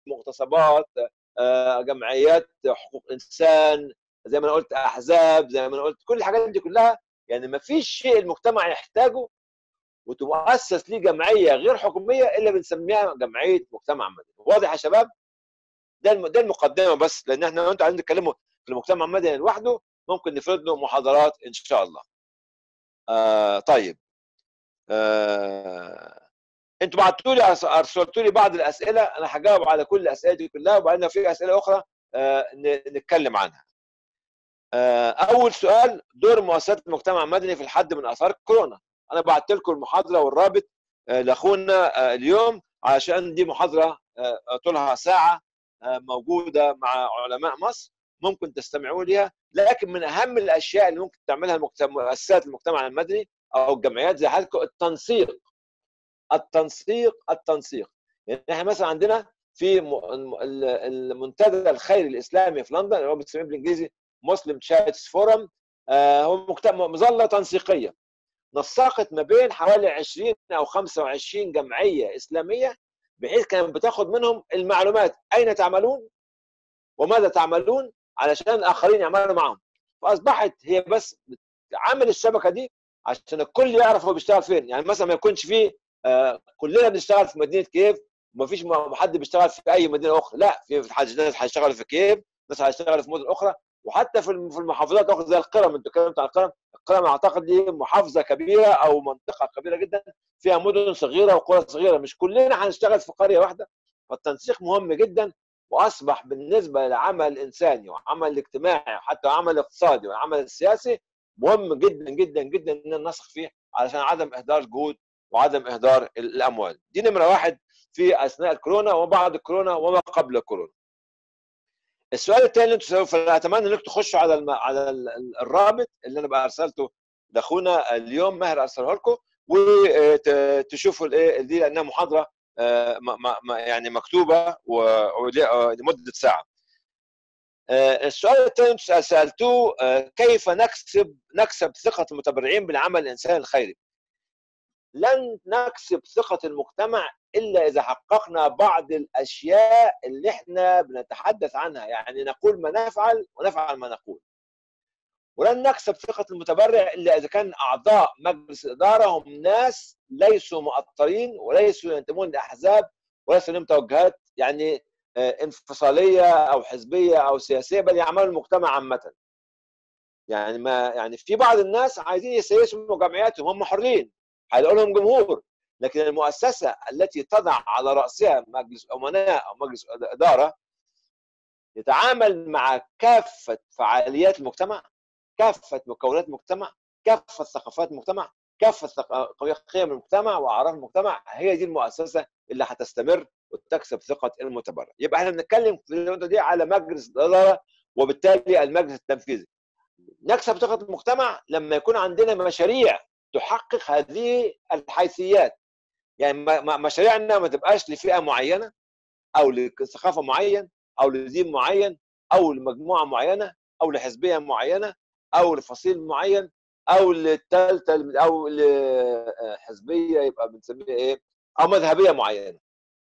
مغتصبات جمعيات حقوق انسان زي ما انا قلت احزاب زي ما انا قلت كل الحاجات دي كلها يعني ما فيش شيء المجتمع يحتاجه وتؤسس ليه جمعيه غير حكوميه الا بنسميها جمعيه مجتمع مدني واضح يا شباب ده ده المقدمه بس لان احنا انتوا عايزين نتكلموا في المجتمع المدني لوحده ممكن نفرد له محاضرات ان شاء الله آه طيب آه انتوا بعتوا لي ارسلتوا لي بعض الاسئله انا هجاوب على كل الاسئله دي كلها وبعدين في اسئله اخرى آه نتكلم عنها آه اول سؤال دور مؤسسات المجتمع المدني في الحد من اثار كورونا انا بعت لكم المحاضره والرابط آه لاخونا آه اليوم عشان دي محاضره طولها ساعه موجوده مع علماء مصر ممكن تستمعوا ليها لكن من اهم الاشياء اللي ممكن تعملها مؤسسات المجتمع المدني او الجمعيات زي حالتكم التنسيق التنسيق التنسيق يعني احنا مثلا عندنا في المنتدى الخيري الاسلامي في لندن اللي هو بتسميه بالانجليزي مسلم تشاتس فورم هو مظله تنسيقيه نسقت ما بين حوالي 20 او 25 جمعيه اسلاميه بحيث كانت بتاخد منهم المعلومات اين تعملون وماذا تعملون علشان الاخرين يعملوا معهم فاصبحت هي بس عامل الشبكه دي عشان الكل يعرف هو بيشتغل فين يعني مثلا ما يكونش فيه آه كلنا بنشتغل في مدينه كييف وما فيش حد بيشتغل في اي مدينه اخرى لا في ناس هيشتغلوا في كييف ناس هيشتغلوا في مدن اخرى وحتى في المحافظات اخرى زي القرم انتوا اتكلمتوا عن القرم القرم اعتقد دي محافظه كبيره او منطقه كبيره جدا فيها مدن صغيره وقرى صغيره مش كلنا هنشتغل في قريه واحده فالتنسيق مهم جدا واصبح بالنسبه للعمل الانساني والعمل الاجتماعي وحتى العمل الاقتصادي والعمل السياسي مهم جدا جدا جدا ان نثق فيه علشان عدم اهدار جهود وعدم اهدار الاموال دي نمره واحد في اثناء الكورونا وبعد الكورونا وما قبل الكورونا السؤال الثاني اللي انتم فانا اتمنى انكم تخشوا على الم... على الرابط اللي انا بقى ارسلته لاخونا اليوم ماهر ارسله لكم وتشوفوا الايه دي لانها محاضره يعني مكتوبه ولمده ساعه. السؤال الثاني سالتوه كيف نكسب نكسب ثقه المتبرعين بالعمل الانساني الخيري؟ لن نكسب ثقه المجتمع الا اذا حققنا بعض الاشياء اللي احنا بنتحدث عنها يعني نقول ما نفعل ونفعل ما نقول. ولن نكسب ثقة المتبرع إلا إذا كان أعضاء مجلس الإدارة هم ناس ليسوا مؤطرين وليسوا ينتمون لأحزاب وليسوا لهم توجهات يعني انفصالية أو حزبية أو سياسية بل يعملوا المجتمع عامة. يعني ما يعني في بعض الناس عايزين يسيسوا جمعياتهم هم حرين هيلاقوا لهم جمهور لكن المؤسسة التي تضع على رأسها مجلس أمناء أو مجلس إدارة يتعامل مع كافة فعاليات المجتمع كافه مكونات المجتمع كافه ثقافات المجتمع كافه قيم المجتمع واعراف المجتمع هي دي المؤسسه اللي هتستمر وتكسب ثقه المتبرع يبقى احنا بنتكلم في النقطه دي على مجلس الاداره وبالتالي المجلس التنفيذي نكسب ثقه المجتمع لما يكون عندنا مشاريع تحقق هذه الحيثيات يعني مشاريعنا ما تبقاش لفئه معينه او لثقافه معين او لدين معين او لمجموعه معينه او لحزبيه معينه او لفصيل معين او للثالثه او لحزبيه يبقى بنسميها ايه او مذهبيه معينه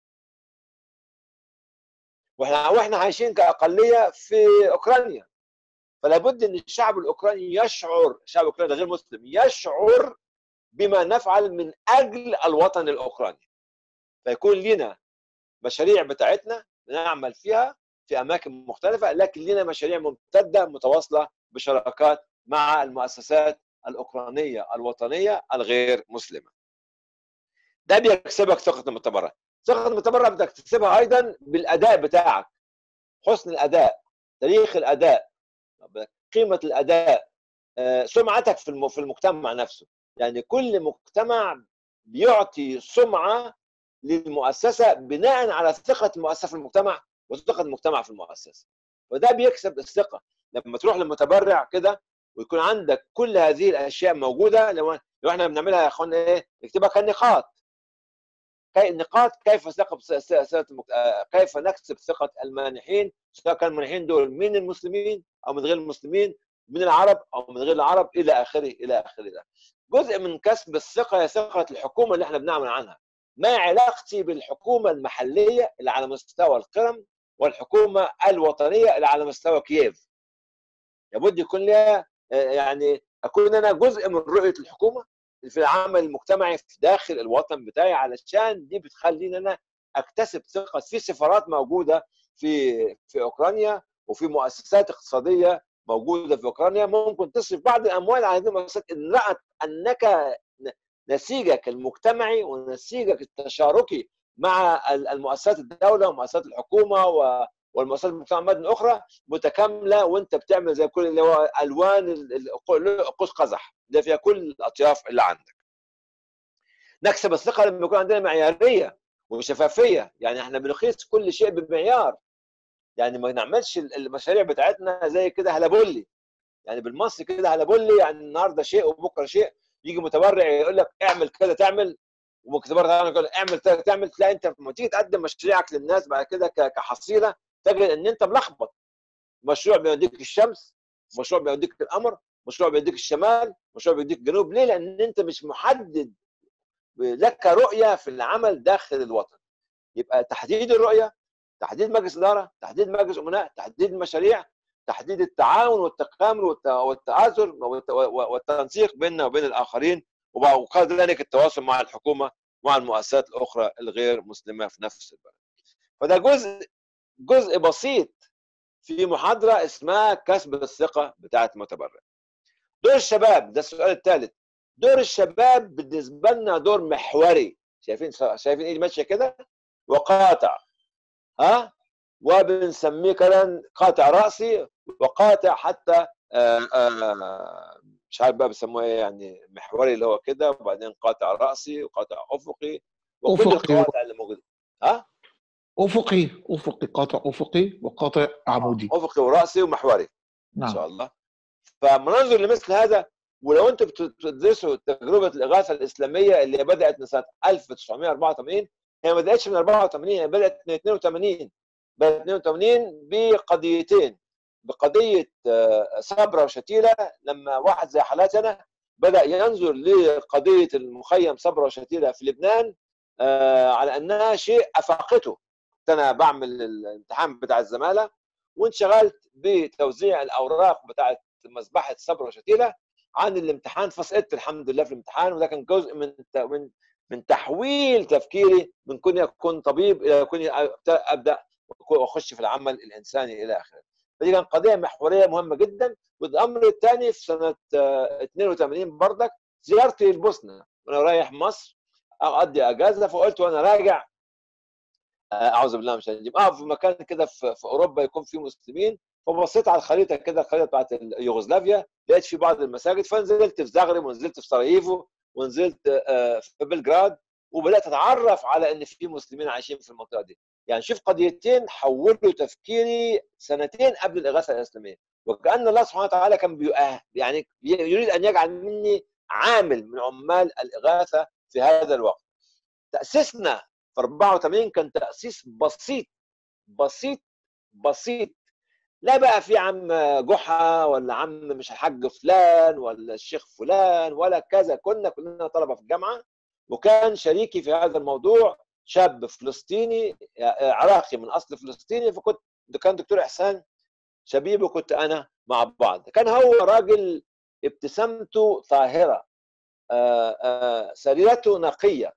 واحنا واحنا عايشين كاقليه في اوكرانيا فلا بد ان الشعب الاوكراني يشعر الشعب الاوكراني غير مسلم يشعر بما نفعل من اجل الوطن الاوكراني فيكون لنا مشاريع بتاعتنا نعمل فيها في اماكن مختلفه لكن لنا مشاريع ممتده متواصله بشراكات مع المؤسسات الاوكرانيه الوطنيه الغير مسلمه. ده بيكسبك ثقه المتبرع. ثقه المتبرع بتكتسبها ايضا بالاداء بتاعك. حسن الاداء، تاريخ الاداء، قيمه الاداء، سمعتك في في المجتمع نفسه. يعني كل مجتمع بيعطي سمعه للمؤسسه بناء على ثقه المؤسسه في المجتمع وثقه المجتمع في المؤسسه. وده بيكسب الثقه لما تروح للمتبرع كده ويكون عندك كل هذه الاشياء موجوده لو, لو احنا بنعملها يا اخوانا ايه نكتبها كنقاط كي نقاط كيف ثقة كيف نكسب ثقة المانحين سواء كان المانحين دول من المسلمين او من غير المسلمين من العرب او من غير العرب الى اخره الى اخره جزء من كسب الثقة هي ثقة الحكومة اللي احنا بنعمل عنها ما علاقتي بالحكومه المحليه اللي على مستوى القرم والحكومه الوطنيه اللي على مستوى كييف لابد يكون لها يعني اكون انا جزء من رؤيه الحكومه في العمل المجتمعي في داخل الوطن بتاعي علشان دي بتخليني انا اكتسب ثقه في سفارات موجوده في في اوكرانيا وفي مؤسسات اقتصاديه موجوده في اوكرانيا ممكن تصرف بعض الاموال على هذه المؤسسات ان رات انك نسيجك المجتمعي ونسيجك التشاركي مع المؤسسات الدوله ومؤسسات الحكومه والمؤسسات المجتمع المدني الاخرى متكامله وانت بتعمل زي كل اللي هو الوان قوس قزح اللي فيها كل الاطياف اللي عندك. نكسب الثقه لما يكون عندنا معياريه وشفافيه يعني احنا بنقيس كل شيء بمعيار يعني ما نعملش المشاريع بتاعتنا زي كده هلبولي يعني بالمصري كده هلبولي يعني النهارده شيء وبكره شيء يجي متبرع يقول لك اعمل كذا تعمل ومتبرع يقول اعمل كذا تعمل تلاقي انت لما تيجي تقدم مشاريعك للناس بعد كده كحصيله تجد ان انت ملخبط مشروع بيوديك الشمس مشروع بيوديك القمر مشروع بيوديك الشمال مشروع بيوديك الجنوب ليه لان انت مش محدد لك رؤيه في العمل داخل الوطن يبقى تحديد الرؤيه تحديد مجلس اداره تحديد مجلس امناء تحديد المشاريع تحديد التعاون والتكامل والتآزر والتنسيق بيننا وبين الاخرين وكذلك التواصل مع الحكومه مع المؤسسات الاخرى الغير مسلمه في نفس البلد. فده جزء جزء بسيط في محاضره اسمها كسب الثقه بتاعه المتبرع. دور الشباب ده السؤال الثالث دور الشباب بالنسبه لنا دور محوري شايفين شايفين ايه ماشيه كده وقاطع ها وبنسميه كمان قاطع راسي وقاطع حتى آآ آآ مش عارف بقى بيسموه ايه يعني محوري اللي هو كده وبعدين قاطع راسي وقاطع افقي وكل أفقي. القواطع اللي موجوده ها افقي افقي قاطع افقي وقاطع عمودي افقي وراسي ومحوري ان شاء نعم الله فمنظر لمثل هذا ولو انتم بتدرسوا تجربه الاغاثه الاسلاميه اللي بدات من سنه 1984 هي ما بداتش من 84 هي بدات من 82 بدات 82 بقضيتين بقضيه آه، صبرا وشتيله لما واحد زي حالاتي انا بدا ينظر لقضيه المخيم صبرا وشتيله في لبنان آه، على انها شيء افاقته كنت انا بعمل الامتحان بتاع الزماله وانشغلت بتوزيع الاوراق بتاعت مذبحه صبرا وشتيله عن الامتحان فسقطت الحمد لله في الامتحان وده كان جزء من من من تحويل تفكيري من كوني اكون طبيب الى كوني ابدا واخش في العمل الانساني الى اخره. فدي كانت قضيه محوريه مهمه جدا والامر الثاني في سنه آه، 82 بردك زيارتي البوسنه وانا رايح مصر اقضي اجازه فقلت وانا راجع آه، اعوذ بالله من الشيطان الرجيم اقف في مكان كده في, في اوروبا يكون فيه مسلمين فبصيت على الخريطه كده الخريطه بتاعت يوغوسلافيا لقيت في بعض المساجد فنزلت في زغرب ونزلت في سراييفو ونزلت آه، في بلجراد وبدات اتعرف على ان في مسلمين عايشين في المنطقه دي يعني شوف قضيتين حولوا تفكيري سنتين قبل الاغاثه الاسلاميه وكان الله سبحانه وتعالى كان بيؤه يعني يريد ان يجعل مني عامل من عمال الاغاثه في هذا الوقت تاسيسنا في 84 كان تاسيس بسيط بسيط بسيط لا بقى في عم جحا ولا عم مش الحاج فلان ولا الشيخ فلان ولا كذا كنا كلنا طلبه في الجامعه وكان شريكي في هذا الموضوع شاب فلسطيني عراقي من اصل فلسطيني فكنت كان دكتور احسان شبيب وكنت انا مع بعض كان هو راجل ابتسامته طاهره آه، آه، سريرته نقيه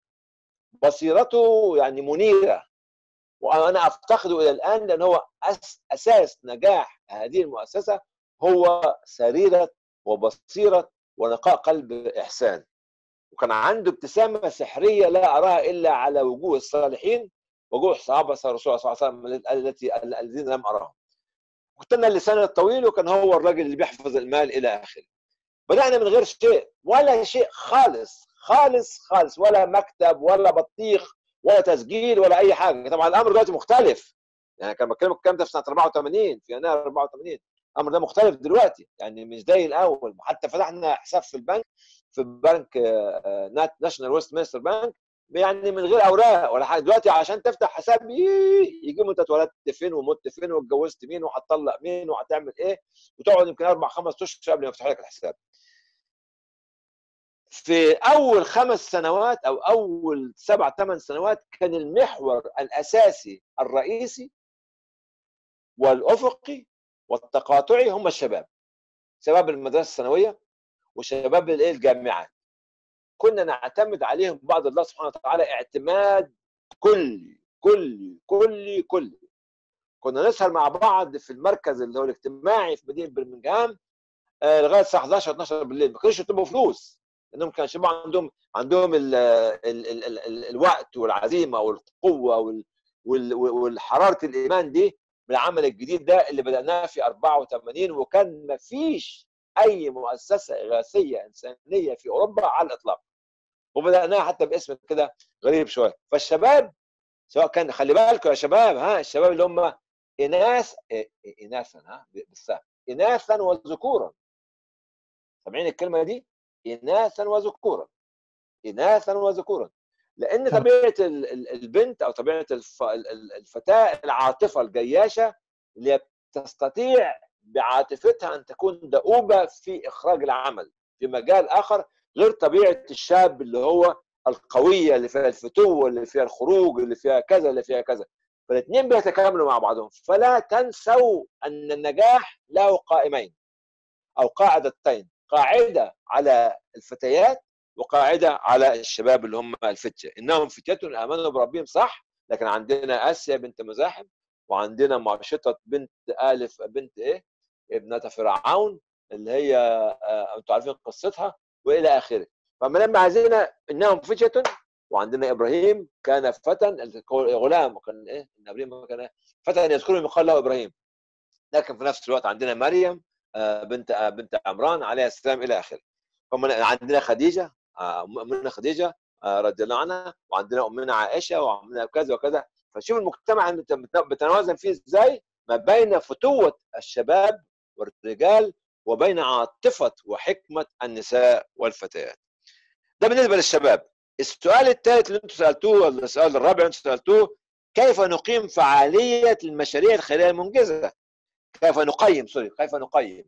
بصيرته يعني منيره وانا افتقده الى الان لان هو أس اساس نجاح هذه المؤسسه هو سريره وبصيره ونقاء قلب احسان وكان عنده ابتسامه سحريه لا اراها الا على وجوه الصالحين وجوه صحابه الرسول صلى الله عليه وسلم التي الذين لم اراهم كنت انا اللسان الطويل وكان هو الراجل اللي بيحفظ المال الى اخره بدانا من غير شيء ولا شيء خالص خالص خالص ولا مكتب ولا بطيخ ولا تسجيل ولا اي حاجه طبعا الامر دلوقتي مختلف يعني كان بكلمك الكلام ده في سنه 84 في يناير 84 الامر ده مختلف دلوقتي يعني مش زي الاول حتى فتحنا حساب في البنك في بنك ناشونال ويست مينستر بنك يعني من غير اوراق ولا حاجه دلوقتي عشان تفتح حساب يجيبوا انت اتولدت فين ومت فين واتجوزت مين وهتطلق مين وهتعمل ايه وتقعد يمكن اربع خمس اشهر قبل ما يفتحوا لك الحساب في اول خمس سنوات او اول سبع ثمان سنوات كان المحور الاساسي الرئيسي والافقي والتقاطعي هم الشباب شباب المدرسه الثانويه وشباب الايه الجامعات كنا نعتمد عليهم بعد الله سبحانه وتعالى اعتماد كلي كلي كلي كلي كنا نسهر مع بعض في المركز اللي هو الاجتماعي في مدينه برمنجهام آه، لغايه الساعه 11 12 بالليل ما كانوش يطلبوا فلوس لانهم كان شباب عندهم عندهم ال ال ال ال ال الوقت والعزيمه والقوه وال وال والحراره الايمان دي بالعمل الجديد ده اللي بدأناه في 84 وكان ما فيش أي مؤسسة إغاثية إنسانية في أوروبا على الإطلاق وبدأناها حتى باسم كده غريب شوية فالشباب سواء كان خلي بالكم يا شباب ها الشباب اللي هم إناث إناثا ها بالسهم إناثا وذكورا سامعين الكلمة دي؟ إناثا وذكورا إناثا وذكورا لان طبيعه البنت او طبيعه الفتاه العاطفه الجياشه اللي تستطيع بعاطفتها ان تكون دؤوبه في اخراج العمل في مجال اخر غير طبيعه الشاب اللي هو القويه اللي فيها الفتوه اللي فيها الخروج اللي فيها كذا اللي فيها كذا فالاثنين بيتكاملوا مع بعضهم فلا تنسوا ان النجاح له قائمين او قاعدتين قاعده على الفتيات وقاعده على الشباب اللي هم الفتيه انهم فتيه امنوا بربهم صح لكن عندنا اسيا بنت مزاحم وعندنا معشطه بنت الف بنت ايه ابنه فرعون اللي هي آه انتم عارفين قصتها والى اخره فما لما عايزين انهم فتيه وعندنا ابراهيم كان فتى غلام وكان ايه ان ابراهيم كان فتى يذكره يقال له ابراهيم لكن في نفس الوقت عندنا مريم آه بنت آه بنت عمران عليها السلام الى اخره عندنا خديجه امنا خديجه رضي الله عنها وعندنا امنا عائشه وعندنا كذا وكذا فشوف المجتمع بتنوازن فيه ازاي ما بين فتوه الشباب والرجال وبين عاطفه وحكمه النساء والفتيات. ده بالنسبه للشباب. السؤال الثالث اللي انتم سالتوه ولا السؤال الرابع اللي انتم سالتوه كيف نقيم فعاليه المشاريع الخيريه المنجزه؟ كيف نقيم سوري كيف نقيم؟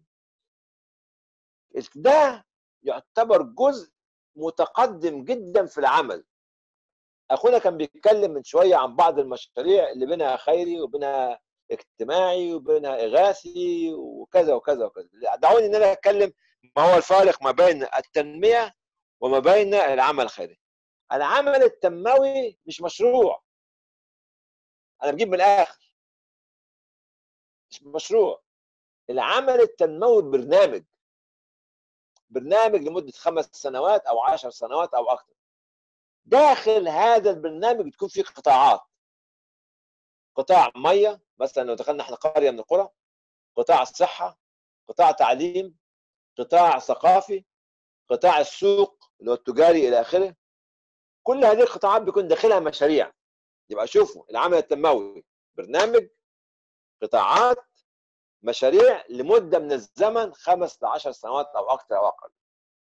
ده يعتبر جزء متقدم جدا في العمل اخونا كان بيتكلم من شويه عن بعض المشاريع اللي بينها خيري وبينها اجتماعي وبينها اغاثي وكذا وكذا وكذا دعوني ان انا اتكلم ما هو الفارق ما بين التنميه وما بين العمل الخيري العمل التنموي مش مشروع انا بجيب من الاخر مش مشروع العمل التنموي برنامج برنامج لمده خمس سنوات او عشر سنوات او اكثر داخل هذا البرنامج تكون في قطاعات قطاع ميه مثلا لو دخلنا احنا قريه من القرى قطاع الصحه قطاع تعليم قطاع ثقافي قطاع السوق اللي هو التجاري الى اخره كل هذه القطاعات بيكون داخلها مشاريع يبقى شوفوا العمل التنموي برنامج قطاعات مشاريع لمده من الزمن خمس ل 10 سنوات او اكثر او اقل.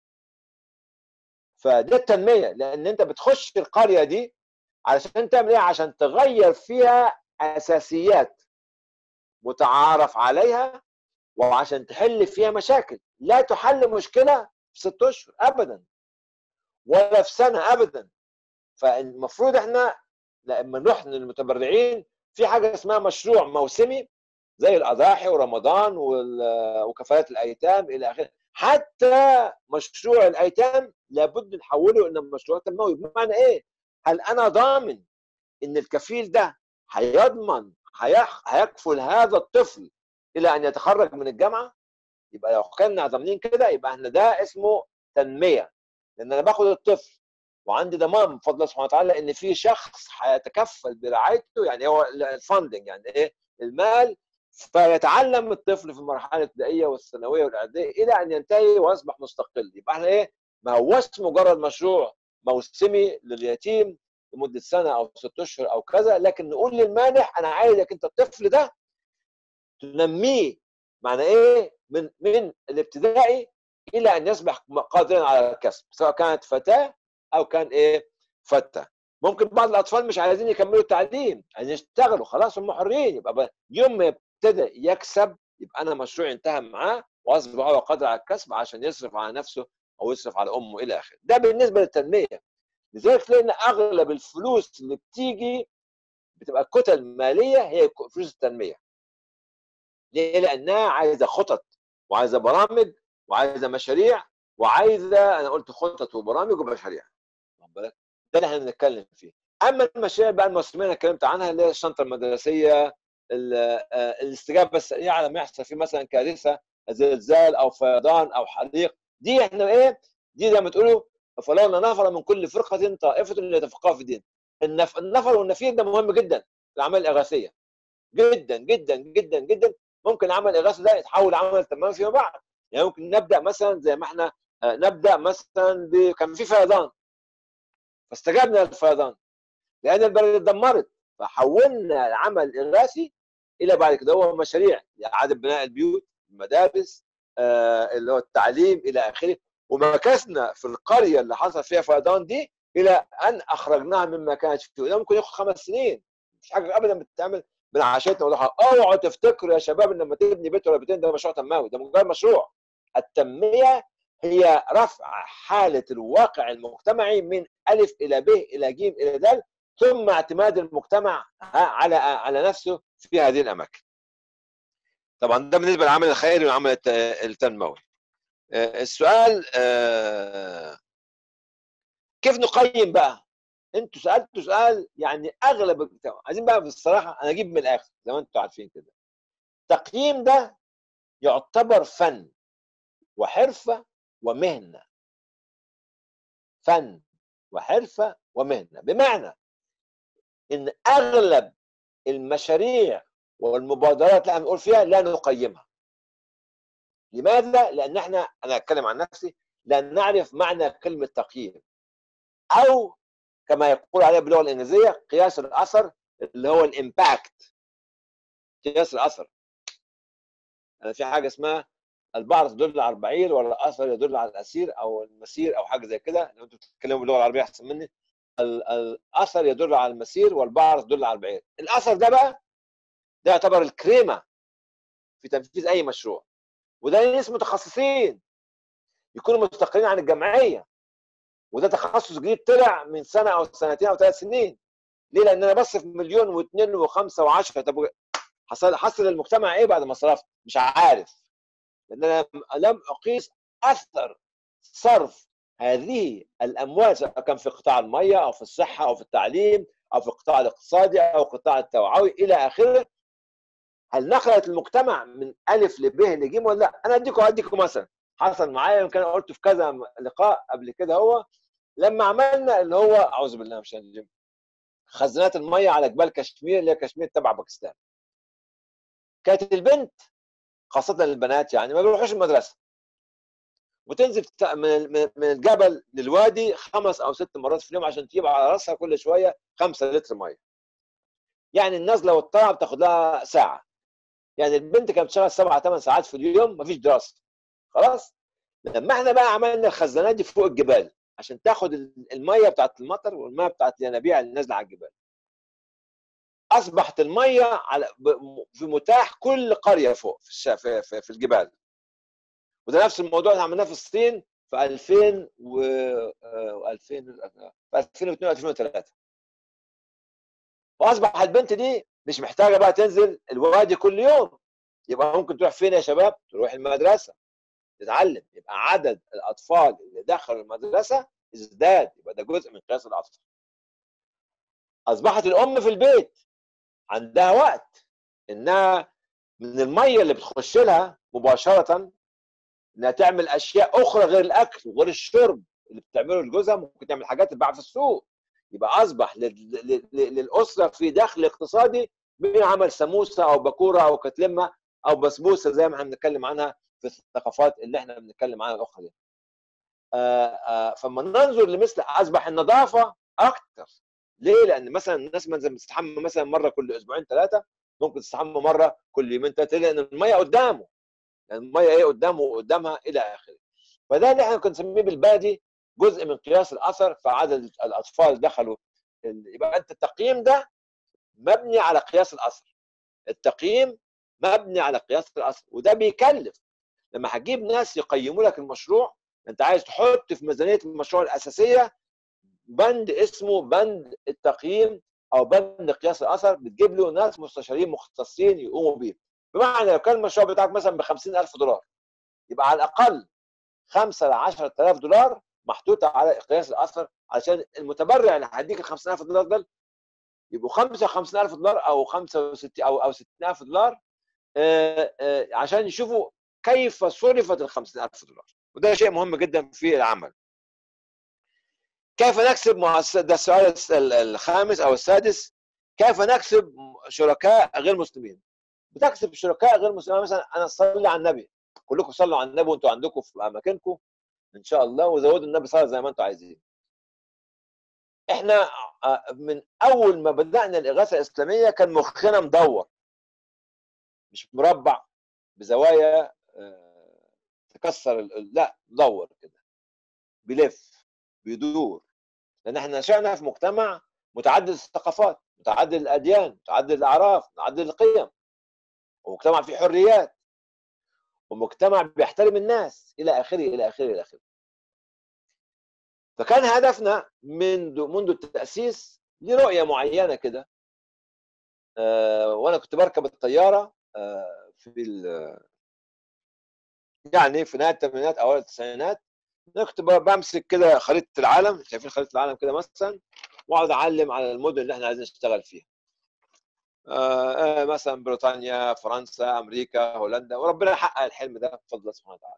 فده التنميه لان انت بتخش القريه دي علشان تعمل ايه؟ عشان تغير فيها اساسيات متعارف عليها وعشان تحل فيها مشاكل، لا تحل مشكله في ست اشهر ابدا ولا في سنه ابدا. فالمفروض احنا لما نروح للمتبرعين في حاجه اسمها مشروع موسمي زي الاضاحي ورمضان وكفالات الايتام الى اخره حتى مشروع الايتام لابد نحوله الى مشروع تنموي بمعنى ايه هل انا ضامن ان الكفيل ده هيضمن هيكفل هذا الطفل الى ان يتخرج من الجامعه يبقى لو كنا ضامنين كده يبقى احنا ده اسمه تنميه لان انا باخد الطفل وعندي ضمان بفضل الله سبحانه وتعالى ان في شخص هيتكفل برعايته يعني هو الفاندنج يعني ايه المال فيتعلم الطفل في المرحله الابتدائيه والثانويه والاعداديه الى ان ينتهي ويصبح مستقل يبقى احنا ايه ما هوش مجرد مشروع موسمي لليتيم لمده سنه او ست اشهر او كذا لكن نقول للمانح انا عايزك انت الطفل ده تنميه معنى ايه من من الابتدائي الى ان يصبح قادرا على الكسب سواء كانت فتاه او كان ايه فتى ممكن بعض الاطفال مش عايزين يكملوا التعليم عايزين يشتغلوا خلاص هم حرين يبقى يوم ما ابتدى يكسب يبقى انا مشروعي انتهى معاه واصبح هو قادر على الكسب عشان يصرف على نفسه او يصرف على امه الى اخره ده بالنسبه للتنميه لذلك تلاقي اغلب الفلوس اللي بتيجي بتبقى كتل ماليه هي فلوس التنميه ليه؟ لانها عايزه خطط وعايزه برامج وعايزه مشاريع وعايزه انا قلت خطط وبرامج ومشاريع واخد بالك؟ ده اللي احنا بنتكلم فيه اما المشاريع بقى المسلمين انا اتكلمت عنها اللي هي الشنطه المدرسيه الاستجابه السريعه لما يحصل في مثلا كارثه زلزال او فيضان او حريق دي احنا ايه دي زي ما تقولوا فلولا نفر من كل فرقه طائفه ليتفقهوا في الدين النف... النفر والنفير ده مهم جدا في الاعمال الاغاثيه جدا جدا جدا جدا ممكن العمل الاغاثي ده يتحول لعمل تمام فيما بعد يعني ممكن نبدا مثلا زي ما احنا نبدا مثلا ب... كان في فيضان فاستجبنا للفيضان لان البلد اتدمرت فحولنا العمل الاغاثي الى بعد كده هو مشاريع اعاده بناء البيوت المدارس آه اللي هو التعليم الى اخره ومكثنا في القريه اللي حصل فيها فيضان دي الى ان اخرجناها مما كانت فيه ده ممكن ياخد خمس سنين مش حاجه ابدا بتتعمل من عشيتنا وضحى اوعوا تفتكروا يا شباب ان لما تبني بيت ولا بيتين ده مشروع تنموي ده مجرد مشروع التنميه هي رفع حاله الواقع المجتمعي من الف الى ب الى ج الى د ثم اعتماد المجتمع على على نفسه في هذه الاماكن. طبعا ده بالنسبه للعمل الخيري والعمل التنموي. السؤال كيف نقيم بقى؟ انتوا سالتوا سؤال يعني اغلب عايزين بقى بصراحه انا اجيب من الاخر زي ما انتوا عارفين كده. التقييم ده يعتبر فن وحرفه ومهنه. فن وحرفه ومهنه بمعنى ان اغلب المشاريع والمبادرات اللي بنقول فيها لا نقيمها لماذا لان احنا انا اتكلم عن نفسي لا نعرف معنى كلمه تقييم او كما يقول عليها باللغه الانجليزيه قياس الاثر اللي هو الامباكت قياس الاثر أنا في حاجه اسمها البعض تدل على البعير ولا الاثر يدل على الاسير او المسير او حاجه زي كده لو انتم بتتكلموا باللغه العربيه احسن مني الاثر يدل على المسير والبعر يدل على البعير الاثر ده بقى ده يعتبر الكريمه في تنفيذ اي مشروع وده ناس متخصصين يكونوا مستقلين عن الجمعيه وده تخصص جديد طلع من سنه او سنتين او ثلاث سنين ليه؟ لان انا بصرف مليون واثنين وخمسه وعشره طب حصل حصل المجتمع ايه بعد ما صرفت؟ مش عارف لان انا لم اقيس اثر صرف هذه الاموال سواء كان في قطاع الميه او في الصحه او في التعليم او في القطاع الاقتصادي او القطاع التوعوي الى اخره هل نقلت المجتمع من الف لب لج ولا لا؟ انا اديكم اديكم مثلا حصل معايا يمكن قلت في كذا لقاء قبل كده هو لما عملنا اللي هو اعوذ بالله من الشيطان خزانات الميه على جبال كشمير اللي هي كشمير تبع باكستان كانت البنت خاصه البنات يعني ما بيروحوش المدرسه وتنزل من الجبل للوادي خمس او ست مرات في اليوم عشان تجيب على راسها كل شويه خمسة لتر ميه. يعني النازله والطالعه بتاخد لها ساعه. يعني البنت كانت بتشتغل سبع ثمان ساعات في اليوم مفيش دراسه. خلاص؟ لما احنا بقى عملنا الخزانات دي فوق الجبال عشان تاخد الميه بتاعت المطر والميه بتاعت الينابيع اللي نازله على الجبال. اصبحت الميه على في متاح كل قريه فوق في في, في, في الجبال. وده نفس الموضوع اللي عملناه في الصين في 2000 و 2000 في 2002 2003 واصبح البنت دي مش محتاجه بقى تنزل الوادي كل يوم يبقى ممكن تروح فين يا شباب؟ تروح المدرسه تتعلم يبقى عدد الاطفال اللي دخلوا المدرسه ازداد يبقى ده جزء من قياس الاثر اصبحت الام في البيت عندها وقت انها من الميه اللي بتخش لها مباشره انها تعمل اشياء اخرى غير الاكل وغير الشرب اللي بتعمله لجوزها ممكن تعمل حاجات تتباع في السوق يبقى اصبح للاسره في دخل اقتصادي من عمل سموسه او باكوره او كتلمه او بسبوسه زي ما احنا بنتكلم عنها في الثقافات اللي احنا بنتكلم عنها الاخرى دي. فلما ننظر لمثل اصبح النظافه اكثر ليه؟ لان مثلا الناس مثلا بتستحمى مثلا مره كل اسبوعين ثلاثه ممكن تستحمى مره كل يومين ثلاثه لان الميه قدامه يعني الميه ايه قدامه وقدامها الى اخره فده اللي احنا بنسميه بالبادي جزء من قياس الاثر فعدد الاطفال دخلوا يبقى انت التقييم ده مبني على قياس الاثر التقييم مبني على قياس الاثر وده بيكلف لما هتجيب ناس يقيموا لك المشروع انت عايز تحط في ميزانيه المشروع الاساسيه بند اسمه بند التقييم او بند قياس الاثر بتجيب له ناس مستشارين مختصين يقوموا بيه بمعنى لو كان المشروع بتاعك مثلا ب 50000 دولار يبقى على الاقل 5 ل 10000 دولار محطوطه على قياس الاثر عشان المتبرع اللي هيديك ال 50000 دولار ده يبقوا 55000 دولار او 65 او او 60000 دولار آه، آه، عشان يشوفوا كيف صرفت ال 50000 دولار وده شيء مهم جدا في العمل كيف نكسب مؤسسة ده السؤال الس- ال- الخامس او السادس كيف نكسب شركاء غير مسلمين بتكسب شركاء غير مسلمين مثلا انا صلي على النبي كلكم صلوا على النبي وانتوا عندكم في اماكنكم ان شاء الله وزودوا النبي صلاه زي ما انتوا عايزين احنا آه، من اول ما بدانا الاغاثه الاسلاميه كان مخنا مدور مش مربع بزوايا آه، تكسر ال- ال- لا مدور كده بيلف بيدور لان احنا نشأنا في مجتمع متعدد الثقافات متعدد الاديان متعدد الاعراف متعدد القيم ومجتمع فيه حريات ومجتمع بيحترم الناس الى اخره الى اخره الى اخره فكان هدفنا منذ منذ التاسيس لرؤيه معينه كده آه، وانا كنت بركب الطياره آه، في ال- يعني في نهايه الثمانينات اوائل التسعينات انا كنت ب- بمسك كده خريطه العالم شايفين خريطه العالم كده مثلا واقعد اعلم على المدن اللي احنا عايزين نشتغل فيها آه، آه، مثلا بريطانيا فرنسا امريكا هولندا وربنا حقق الحلم ده بفضل الله سبحانه وتعالى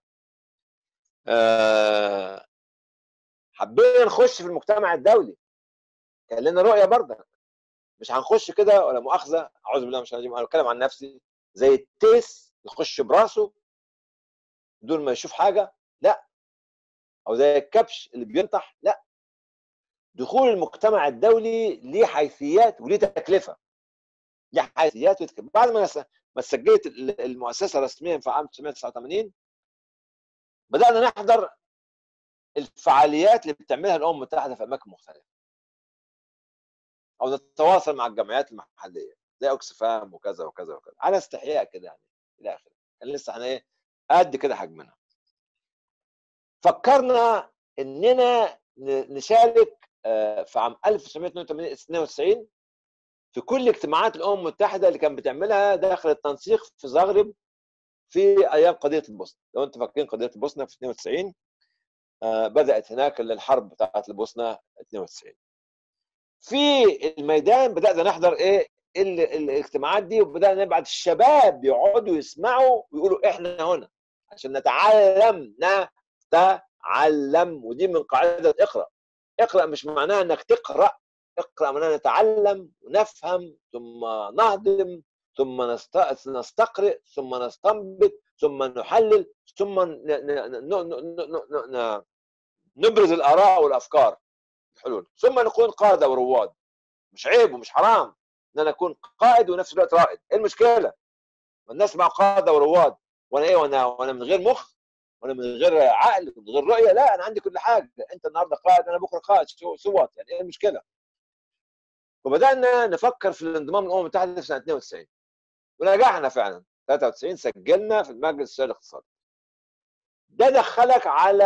آه، حبينا نخش في المجتمع الدولي كان لنا رؤيه برضك مش هنخش كده ولا مؤاخذه اعوذ بالله من الشيطان الرجيم انا بتكلم عن نفسي زي التيس يخش براسه بدون ما يشوف حاجه لا او زي الكبش اللي بينطح لا دخول المجتمع الدولي ليه حيثيات وليه تكلفه ليه حيثيات وتكلفة. بعد ما س- ما سجلت ال- المؤسسه رسميا في عام 1989 بدانا نحضر الفعاليات اللي بتعملها الامم المتحده في اماكن مختلفه او نتواصل مع الجمعيات المحليه زي اوكسفام وكذا وكذا وكذا على استحياء كده يعني الى اخره كان لسه احنا ايه قد كده حجمنا فكرنا اننا ن- نشارك آه، في عام 1992 في كل اجتماعات الامم المتحده اللي كانت بتعملها داخل التنسيق في زغرب في ايام قضيه البوسنه لو انتم فاكرين قضيه البوسنه في 92 آه، بدات هناك الحرب بتاعت البوسنه 92 في الميدان بدانا نحضر ايه ال- الاجتماعات دي وبدانا نبعت الشباب يقعدوا يسمعوا ويقولوا احنا هنا عشان نتعلم نتعلم ودي من قاعده اقرا اقرا مش معناها انك تقرا اقرا معناها نتعلم ونفهم ثم نهضم ثم نست- نستقرئ ثم نستنبط ثم نحلل ثم ن- ن- ن- ن- ن- ن- نبرز الاراء والافكار الحلول ثم نكون قاده ورواد مش عيب ومش حرام ان انا اكون قائد ونفس الوقت رائد ايه المشكله؟ ما الناس مع قاده ورواد وانا ايه وانا وانا من غير مخ وانا من غير عقل من غير رؤيه لا انا عندي كل حاجه انت النهارده قائد انا بكره قائد سو- سوات يعني ايه المشكله؟ وبدانا نفكر في الانضمام للامم المتحده في سنه 92 ونجحنا فعلا 93 سجلنا في المجلس الشورى الاقتصادي ده دخلك على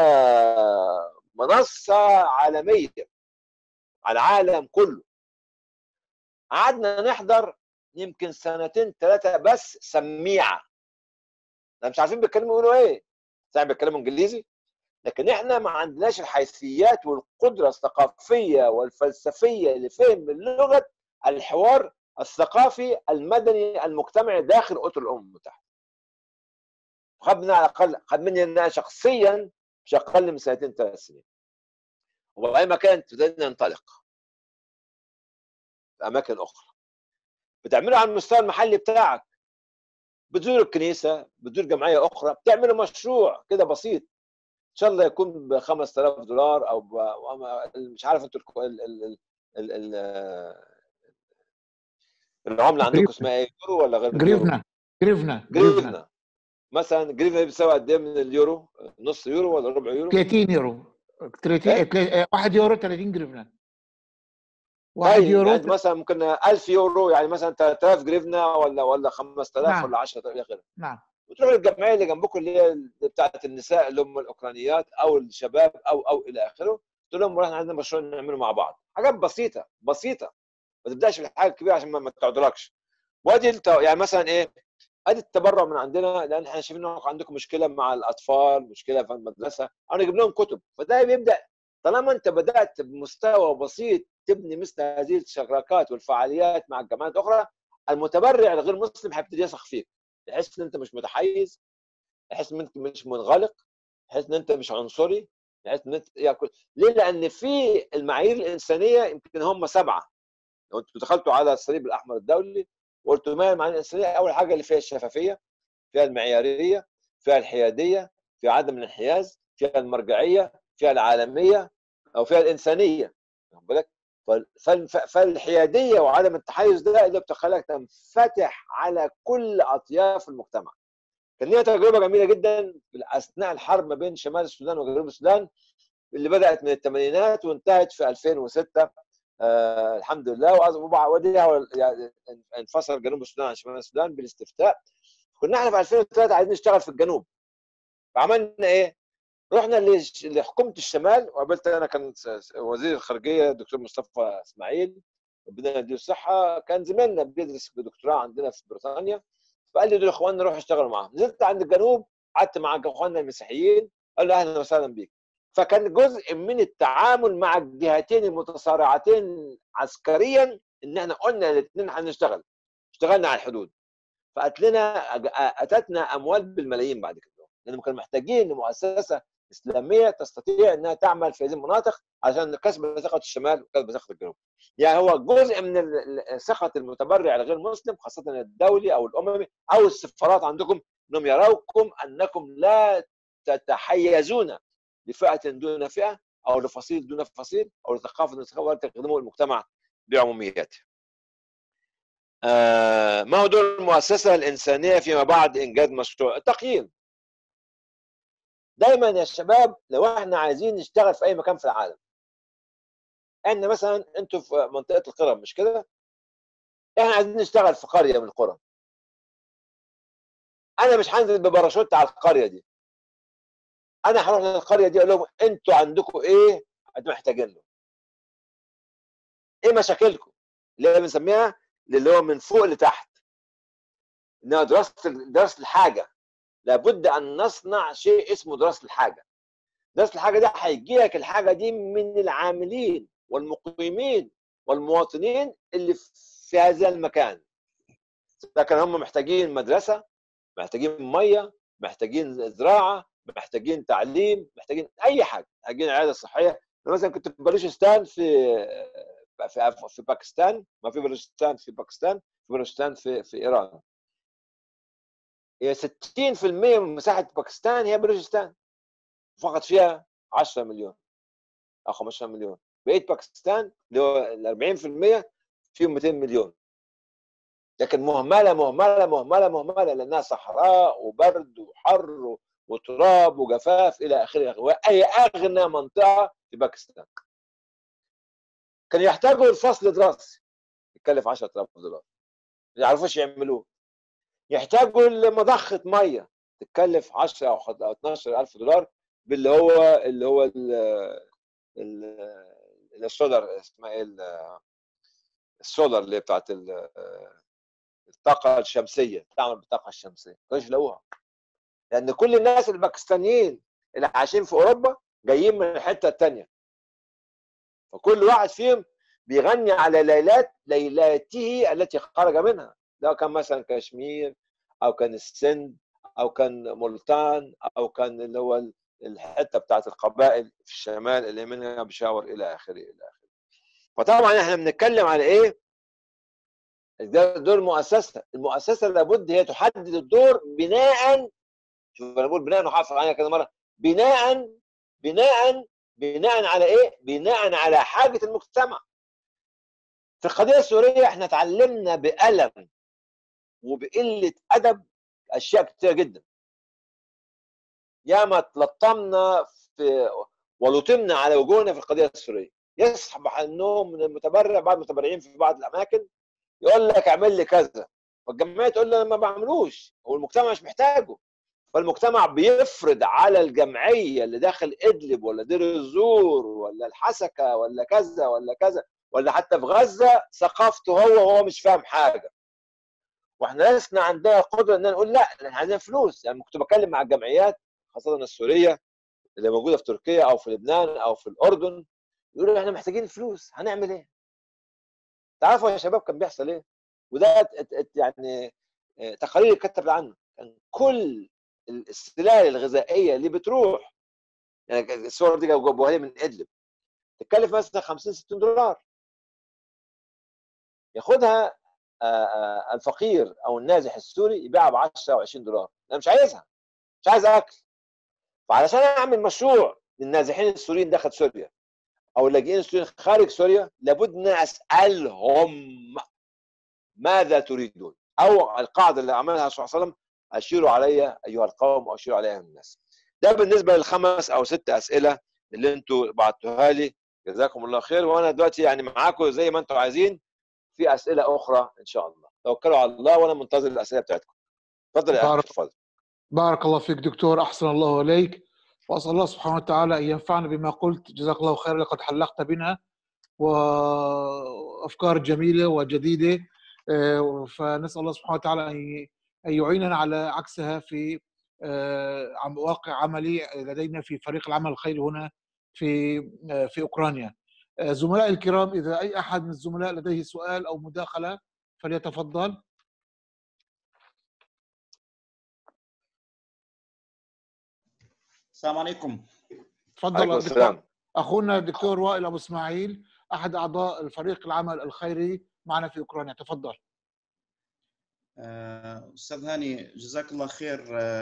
منصه عالميه على العالم كله قعدنا نحضر يمكن سنتين ثلاثه بس سميعه احنا مش عارفين بيتكلموا يقولوا ايه ساعات بيتكلموا انجليزي لكن احنا ما عندناش الحيثيات والقدره الثقافيه والفلسفيه لفهم لغه الحوار الثقافي المدني المجتمعي داخل اطر الامم المتحده. خد مني على الاقل خد مني انا شخصيا مش اقل من سنتين ثلاث سنين. وبأي مكان ابتدينا ننطلق في اماكن اخرى. بتعمله على المستوى المحلي بتاعك. بتزور الكنيسه، بتزور جمعيه اخرى، بتعملوا مشروع كده بسيط ان شاء الله يكون ب 5000 دولار او ب... مش عارف انتوا الك- ال... ال... ال... ال... العمله عندكم جريفنا. اسمها ايه؟ يورو ولا غير اليورو؟ جريفنا جريفنا جريفنا جريفنا مثلا جريفنا دي بتساوي قد ايه من اليورو؟ نص يورو ولا ربع يورو؟ 30 يورو 30 إيه؟ تلا- 1 يورو 30 جريفنا 1 طيب يورو يعني مثلا ممكن 1000 يورو يعني مثلا 3000 جريفنا ولا ولا 5000 نعم. ولا 10000 الى اخره نعم وتروحوا للجمعيه اللي جنبكم اللي هي بتاعه النساء اللي هم الاوكرانيات او الشباب او او الى اخره تقول لهم احنا عندنا مشروع نعمله مع بعض حاجات بسيطه بسيطه ما تبداش بالحاجه الكبيره عشان ما تعذركش وادي الت... يعني مثلا ايه ادي التبرع من عندنا لان احنا شايفين انكم عندكم مشكله مع الاطفال مشكله في المدرسه انا اجيب لهم كتب فده بيبدا طالما انت بدات بمستوى بسيط تبني مثل هذه الشراكات والفعاليات مع الجامعات الاخرى المتبرع الغير مسلم هيبتدي يثق فيك يحس ان انت مش متحيز يحس ان انت مش منغلق يحس ان انت مش عنصري يحس ان انت ياكل ليه؟ لان في المعايير الانسانيه يمكن هم سبعه لو انتوا دخلتوا على الصليب الاحمر الدولي وقلتوا ما المعايير الانسانيه اول حاجه اللي فيها الشفافيه فيها المعياريه فيها الحياديه فيها عدم الانحياز فيها المرجعيه فيها العالميه او فيها الانسانيه واخد بالك فالحياديه وعدم التحيز ده اللي بتخليك تنفتح على كل اطياف المجتمع. كان ليها تجربه جميله جدا اثناء الحرب ما بين شمال السودان وجنوب السودان اللي بدات من الثمانينات وانتهت في 2006 آه الحمد لله وبعدها يعني انفصل جنوب السودان عن شمال السودان بالاستفتاء كنا احنا في 2003 عايزين نشتغل في الجنوب فعملنا ايه؟ رحنا لحكومه الشمال وقابلت انا كان وزير الخارجيه الدكتور مصطفى اسماعيل ربنا يديه الصحه كان زميلنا بيدرس بدكتوراه عندنا في بريطانيا فقال لي دول اخواننا روح اشتغلوا معاهم نزلت عند الجنوب قعدت مع اخواننا المسيحيين قال له اهلا وسهلا بيك فكان جزء من التعامل مع الجهتين المتصارعتين عسكريا ان احنا قلنا الاثنين هنشتغل اشتغلنا على الحدود فقالت لنا اتتنا اموال بالملايين بعد كده لانهم كانوا محتاجين لمؤسسه اسلاميه تستطيع انها تعمل في هذه المناطق عشان كسب ثقه الشمال وكسب ثقه الجنوب. يعني هو جزء من ثقه المتبرع الغير مسلم خاصه الدولي او الاممي او السفارات عندكم انهم يروكم انكم لا تتحيزون لفئه دون فئه او لفصيل دون فصيل او لثقافه دون ثقافه ولا تخدموا المجتمع بعمومياته. آه ما هو دور المؤسسه الانسانيه فيما بعد انجاز مشروع التقييم دايما يا شباب لو احنا عايزين نشتغل في اي مكان في العالم احنا مثلا انتوا في منطقه القرى مش كده احنا عايزين نشتغل في قريه من القرى انا مش هنزل بباراشوت على القريه دي انا هروح للقريه دي اقول لهم انتوا عندكم ايه انتوا محتاجين له ايه مشاكلكم اللي هي بنسميها اللي هو من فوق لتحت انها دراسه دراسه الحاجه لابد ان نصنع شيء اسمه دراسه الحاجه دراسه الحاجه دي هيجي لك الحاجه دي من العاملين والمقيمين والمواطنين اللي في هذا المكان لكن هم محتاجين مدرسه محتاجين ميه محتاجين زراعه محتاجين تعليم محتاجين اي حاجه محتاجين عياده صحيه انا مثلا كنت في بلوشستان في في في باكستان ما في بلوشستان في باكستان في بلوشستان في في ايران هي 60% من مساحه باكستان هي بلوشستان فقط فيها 10 مليون او 15 مليون بقيه باكستان اللي هو ال 40% فيهم 200 مليون لكن مهمله مهمله مهمله مهمله لانها صحراء وبرد وحر وتراب وجفاف الى اخره وهي اغنى منطقه في باكستان كانوا يحتاجوا الفصل دراسي يكلف 10000 دولار ما يعرفوش يعملوه يحتاجوا لمضخه ميه تتكلف 10 او 12000 دولار باللي هو اللي هو السولار اسمها ايه السولار اللي بتاعت الطاقه الشمسيه تعمل بالطاقه الشمسيه ما يلاقوها لان كل الناس الباكستانيين اللي عايشين في اوروبا جايين من الحته الثانيه فكل واحد فيهم بيغني على ليلات ليلاته التي خرج منها ده كان مثلا كشمير او كان السند او كان ملتان او كان اللي هو الحته بتاعت القبائل في الشمال اللي منها بشاور الى اخره الى اخره فطبعا احنا بنتكلم على ايه دور المؤسسه المؤسسه لابد هي تحدد الدور بناء شوف انا بقول بناء وحافظ عليها كذا مره بناء بناء بناء على ايه بناء على حاجه المجتمع في القضيه السوريه احنا اتعلمنا بألم وبقله ادب اشياء كتيره جدا ياما تلطمنا في ولطمنا على وجوهنا في القضيه السوريه يصبح النوم من المتبرع بعض المتبرعين في بعض الاماكن يقول لك اعمل لي كذا فالجمعيه تقول له انا ما بعملوش هو المجتمع مش محتاجه فالمجتمع بيفرض على الجمعيه اللي داخل ادلب ولا دير الزور ولا الحسكه ولا كذا ولا كذا ولا حتى في غزه ثقافته هو وهو مش فاهم حاجه واحنا لسنا عندنا قدره ان نقول لا احنا عايزين فلوس يعني كنت بتكلم مع الجمعيات خاصه السوريه اللي موجوده في تركيا او في لبنان او في الاردن يقولوا احنا محتاجين فلوس هنعمل ايه؟ تعرفوا يا شباب كان بيحصل ايه؟ وده يعني تقارير كتبت عنه كان كل السلال الغذائيه اللي بتروح يعني الصور دي جابوها لي من ادلب تكلف مثلا 50 60 دولار ياخدها الفقير او النازح السوري يبيعها ب 10 او 20 دولار انا مش عايزها مش عايز اكل فعلشان اعمل مشروع للنازحين السوريين داخل سوريا او اللاجئين السوريين خارج سوريا لابد ان اسالهم ماذا تريدون او القاعده اللي عملها الرسول صلى الله عليه وسلم اشيروا علي ايها القوم او اشيروا علي الناس ده بالنسبه للخمس او ست اسئله اللي انتوا بعتوها لي جزاكم الله خير وانا دلوقتي يعني معاكم زي ما انتم عايزين في اسئله اخرى ان شاء الله توكلوا على الله وانا منتظر الاسئله بتاعتكم اتفضل يا اخي اتفضل بارك الله فيك دكتور احسن الله اليك واسال الله سبحانه وتعالى ان ينفعنا بما قلت جزاك الله خيرا لقد حلقت بنا وافكار جميله وجديده فنسال الله سبحانه وتعالى ان يعيننا على عكسها في واقع عملي لدينا في فريق العمل الخيري هنا في في اوكرانيا زملائي الكرام اذا اي احد من الزملاء لديه سؤال او مداخله فليتفضل السلام عليكم تفضل الدكتور اخونا الدكتور وائل ابو اسماعيل احد اعضاء الفريق العمل الخيري معنا في اوكرانيا تفضل استاذ هاني جزاك الله خير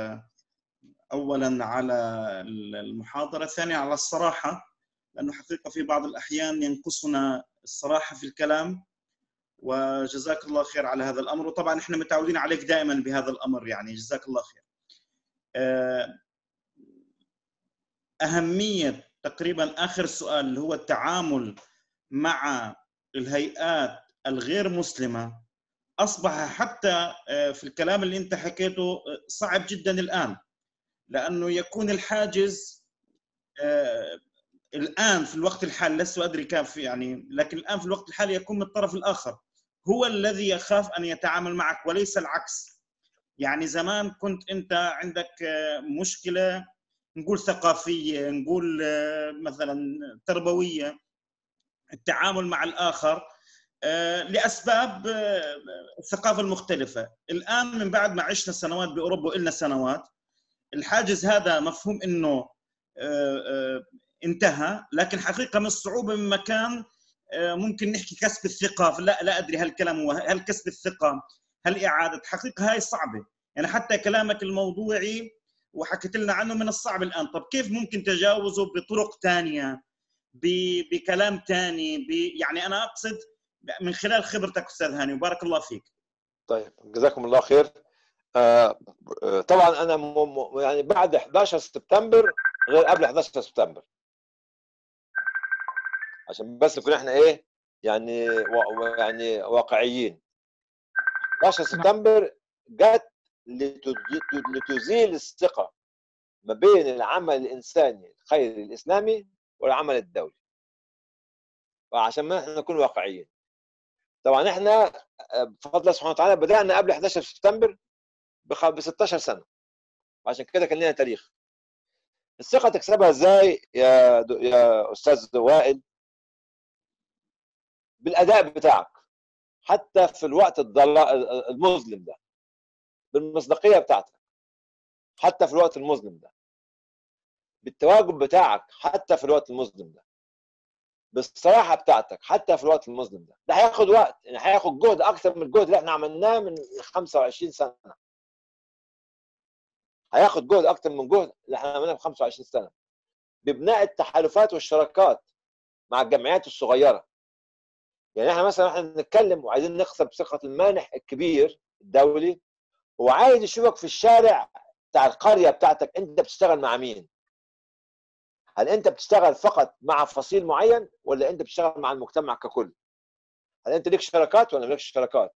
اولا على المحاضره ثانيا على الصراحه لانه حقيقه في بعض الاحيان ينقصنا الصراحه في الكلام وجزاك الله خير على هذا الامر وطبعا احنا متعودين عليك دائما بهذا الامر يعني جزاك الله خير اهميه تقريبا اخر سؤال اللي هو التعامل مع الهيئات الغير مسلمه اصبح حتى في الكلام اللي انت حكيته صعب جدا الان لانه يكون الحاجز الان في الوقت الحالي لست ادري كيف يعني لكن الان في الوقت الحالي يكون من الطرف الاخر هو الذي يخاف ان يتعامل معك وليس العكس يعني زمان كنت انت عندك مشكله نقول ثقافيه نقول مثلا تربويه التعامل مع الاخر لاسباب الثقافه المختلفه الان من بعد ما عشنا سنوات باوروبا وإلنا سنوات الحاجز هذا مفهوم انه انتهى لكن حقيقه من الصعوبه من مكان ممكن نحكي كسب الثقه لا لا ادري هل الكلام هو هل كسب الثقه هل اعاده حقيقه هاي صعبه يعني حتى كلامك الموضوعي وحكيت لنا عنه من الصعب الان طب كيف ممكن تجاوزه بطرق ثانيه بكلام ثاني يعني انا اقصد من خلال خبرتك استاذ هاني وبارك الله فيك طيب جزاكم الله خير آه طبعا انا م م يعني بعد 11 سبتمبر غير قبل 11 سبتمبر عشان بس نكون احنا ايه يعني و يعني واقعيين 11 سبتمبر جت لتزيل الثقه ما بين العمل الانساني الخيري الاسلامي والعمل الدولي وعشان ما احنا نكون واقعيين طبعا احنا بفضل الله سبحانه وتعالى بدانا قبل 11 سبتمبر ب 16 سنه عشان كده كان لنا تاريخ الثقه تكسبها ازاي يا يا استاذ وائل بالاداء بتاعك حتى في الوقت المظلم ده بالمصداقيه بتاعتك حتى في الوقت المظلم ده بالتواجد بتاعك حتى في الوقت المظلم ده بالصراحه بتاعتك حتى في الوقت المظلم ده ده هياخد وقت يعني هياخد جهد اكتر من الجهد اللي احنا عملناه من 25 سنه هياخد جهد اكتر من جهد اللي احنا عملناه في 25 سنه ببناء التحالفات والشراكات مع الجمعيات الصغيره يعني احنا مثلا احنا بنتكلم وعايزين نكسب ثقه المانح الكبير الدولي هو عايز يشوفك في الشارع بتاع القريه بتاعتك انت بتشتغل مع مين هل انت بتشتغل فقط مع فصيل معين ولا انت بتشتغل مع المجتمع ككل هل انت ليك شراكات ولا مالكش شراكات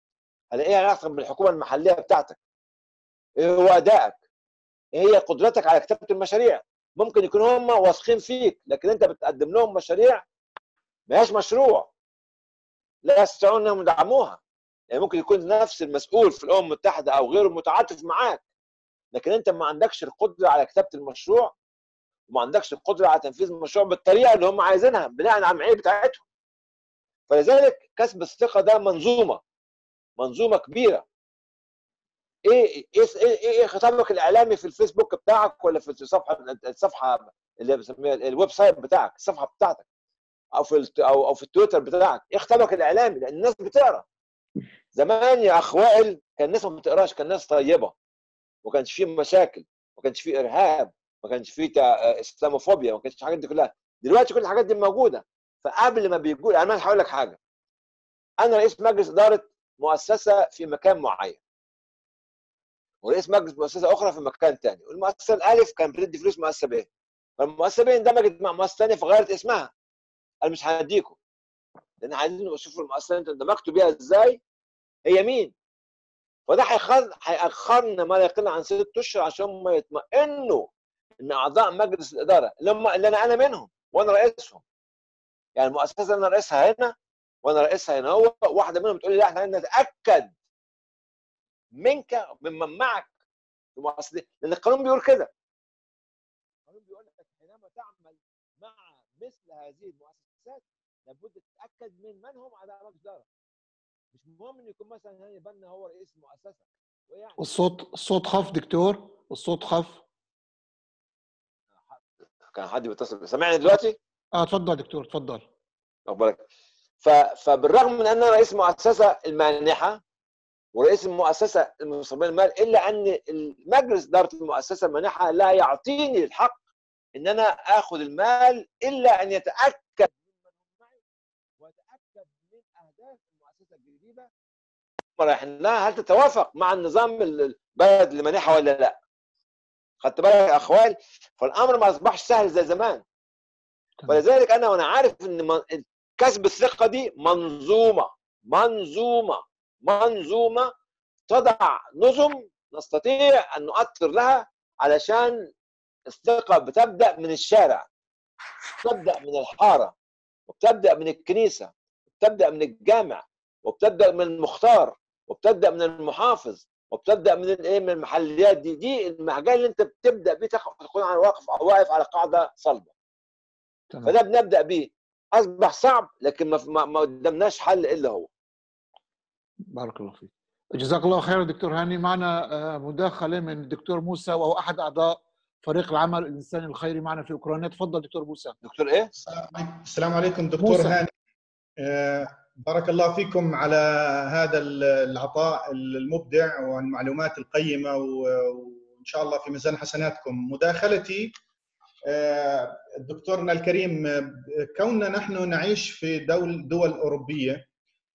هلا ايه علاقتك بالحكومه المحليه بتاعتك ايه هو ادائك ايه هي قدرتك على كتابه المشاريع ممكن يكونوا هم واثقين فيك لكن انت بتقدم لهم مشاريع ما هياش مشروع لا يستطيعون انهم يدعموها يعني ممكن يكون نفس المسؤول في الامم المتحده او غيره متعاطف معاك لكن انت ما عندكش القدره على كتابه المشروع وما عندكش القدره على تنفيذ المشروع بالطريقه اللي هم عايزينها بناء على المعايير بتاعتهم فلذلك كسب الثقه ده منظومه منظومه كبيره ايه ايه ايه, إيه خطابك الاعلامي في الفيسبوك بتاعك ولا في الصفحه الصفحه اللي بسميها الويب سايت بتاعك الصفحه بتاعتك او في او او في التويتر بتاعك ايه خطابك الاعلامي لان الناس بتقرا زمان يا اخ وائل كان الناس ما بتقراش كان الناس طيبه ما كانش فيه مشاكل ما كانش فيه ارهاب ما كانش فيه اسلاموفوبيا ما كانش الحاجات دي كلها دلوقتي كل الحاجات دي موجوده فقبل ما بيقول يعني انا هقول لك حاجه انا رئيس مجلس اداره مؤسسه في مكان معين ورئيس مجلس مؤسسه اخرى في مكان ثاني والمؤسسه الالف كان بتدي فلوس مؤسسه ب فالمؤسسه ب اندمجت مع مؤسسه ثانيه فغيرت اسمها انا مش هديكم لان عايزين نشوف المؤسسه اللي انتوا اندمجتوا بيها ازاي هي مين فده هيأخرنا ما لا يقل عن ست اشهر عشان هم يطمئنوا ان اعضاء مجلس الاداره اللي هم اللي انا انا منهم وانا رئيسهم يعني المؤسسه اللي انا رئيسها هنا وانا رئيسها هنا هو واحده منهم بتقول لي لا احنا نتاكد منك ممن معك في المؤسسه دي لان القانون بيقول كده القانون بيقول لك حينما تعمل مع مثل هذه المؤسسات لابد تتاكد من من هم اعضاء مجلس الاداره مش مهم ان يكون مثلا هاني بنا هو رئيس المؤسسه ويعني الصوت الصوت خف دكتور الصوت خف كان حد بيتصل سامعني دلوقتي؟ اه اتفضل دكتور اتفضل اخبارك ف... فبالرغم من ان انا رئيس المؤسسه المانحه ورئيس المؤسسه المصابين المال الا ان المجلس اداره المؤسسه المانحه لا يعطيني الحق ان انا اخذ المال الا ان يتاكد من معي ويتاكد من اهداف المؤسسه الجديده رايحين لها هل تتوافق مع النظام البلد اللي مانحها ولا لا خدت بالك يا اخوان فالامر ما اصبحش سهل زي زمان ولذلك انا وانا عارف ان كسب الثقه دي منظومه منظومه منظومه تضع نظم نستطيع ان نؤثر لها علشان الثقه بتبدا من الشارع تبدا من الحاره وبتبدا من الكنيسه وبتبدا من الجامع وبتبدا من المختار وبتبدا من المحافظ وبتبدا من الايه من المحليات دي دي المجال اللي انت بتبدا بيه تكون على واقف او واقف على قاعده صلبه تمام. فده بنبدا بيه اصبح صعب لكن ما ما قدامناش حل الا هو بارك الله فيك جزاك الله خير دكتور هاني معنا مداخله من الدكتور موسى وهو احد اعضاء فريق العمل الانساني الخيري معنا في اوكرانيا تفضل دكتور موسى دكتور ايه السلام عليكم دكتور موسى. هاني بارك الله فيكم على هذا العطاء المبدع والمعلومات القيمه وان شاء الله في ميزان حسناتكم مداخلتي دكتورنا الكريم كوننا نحن نعيش في دول دول اوروبيه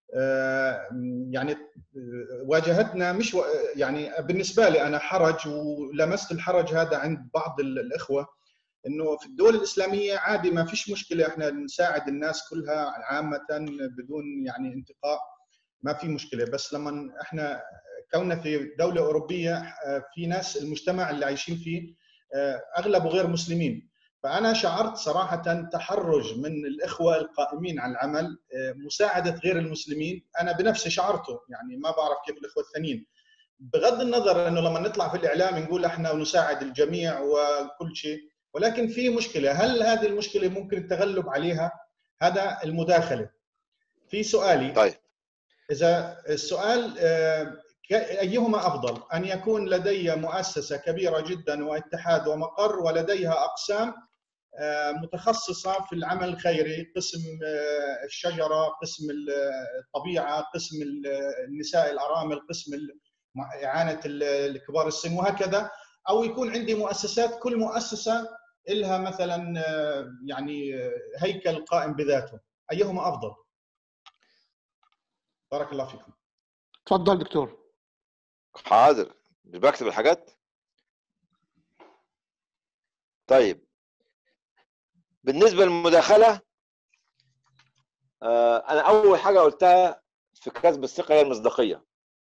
يعني واجهتنا مش يعني بالنسبه لي انا حرج ولمست الحرج هذا عند بعض الاخوه انه في الدول الاسلاميه عادي ما فيش مشكله احنا نساعد الناس كلها عامه بدون يعني انتقاء ما في مشكله بس لما احنا كوننا في دوله اوروبيه في ناس المجتمع اللي عايشين فيه اغلبه غير مسلمين فانا شعرت صراحه تحرج من الاخوه القائمين على العمل مساعده غير المسلمين انا بنفسي شعرته يعني ما بعرف كيف الاخوه الثانيين بغض النظر انه لما نطلع في الاعلام نقول احنا نساعد الجميع وكل شيء ولكن في مشكله هل هذه المشكله ممكن التغلب عليها هذا المداخله في سؤالي طيب اذا السؤال ايهما افضل ان يكون لدي مؤسسه كبيره جدا واتحاد ومقر ولديها اقسام متخصصه في العمل الخيري قسم الشجره قسم الطبيعه قسم النساء الارامل قسم اعانه كبار السن وهكذا او يكون عندي مؤسسات كل مؤسسه لها مثلا يعني هيكل قائم بذاته ايهما افضل بارك الله فيكم تفضل دكتور حاضر مش بكتب الحاجات طيب بالنسبه للمداخله آه انا اول حاجه قلتها في كسب الثقه هي المصداقيه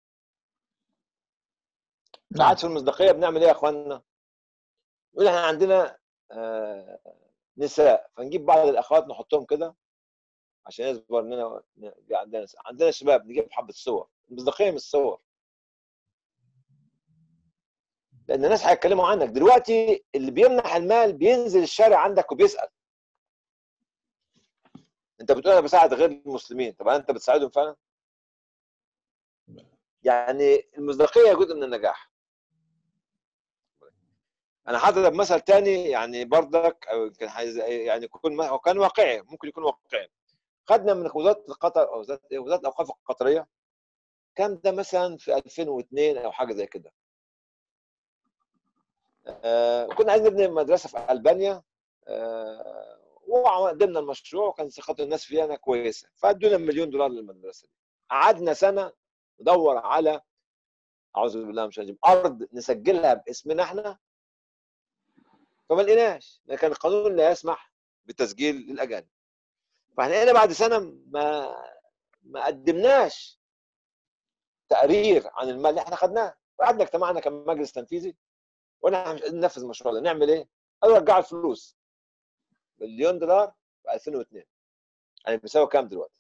نعم ساعات في المصداقيه بنعمل ايه يا اخواننا؟ نقول احنا عندنا آه، نساء فنجيب بعض الاخوات نحطهم كده عشان يظهر اننا ن- عندنا عندنا شباب نجيب حبه صور المصداقيه مش صور لان الناس هيتكلموا عنك دلوقتي اللي بيمنح المال بينزل الشارع عندك وبيسال انت بتقول انا بساعد غير المسلمين طب انت بتساعدهم فعلا يعني المصداقيه جزء من النجاح انا هضرب مثل تاني يعني برضك أو يمكن حيز- يعني يكون هو كان واقعي ممكن يكون واقعي خدنا من وزاره قطر او وزاره إيه؟ وزاره الاوقاف القطريه كان ده مثلا في 2002 او حاجه زي كده آه كنا عايزين نبني مدرسه في البانيا آه وقدمنا المشروع وكان ثقه الناس فينا كويسه فادونا مليون دولار للمدرسه دي قعدنا سنه ندور على اعوذ بالله من الشيطان الرجيم ارض نسجلها باسمنا احنا فما لقيناش لان كان القانون لا يسمح بالتسجيل للاجانب فاحنا هنا بعد سنه ما ما قدمناش تقرير عن المال اللي احنا خدناه وقعدنا اجتمعنا كمجلس تنفيذي وانا مش قادرين ننفذ المشروع ده نعمل ايه؟ قالوا رجعوا الفلوس مليون دولار في 2002 يعني بيساوي كام دلوقتي؟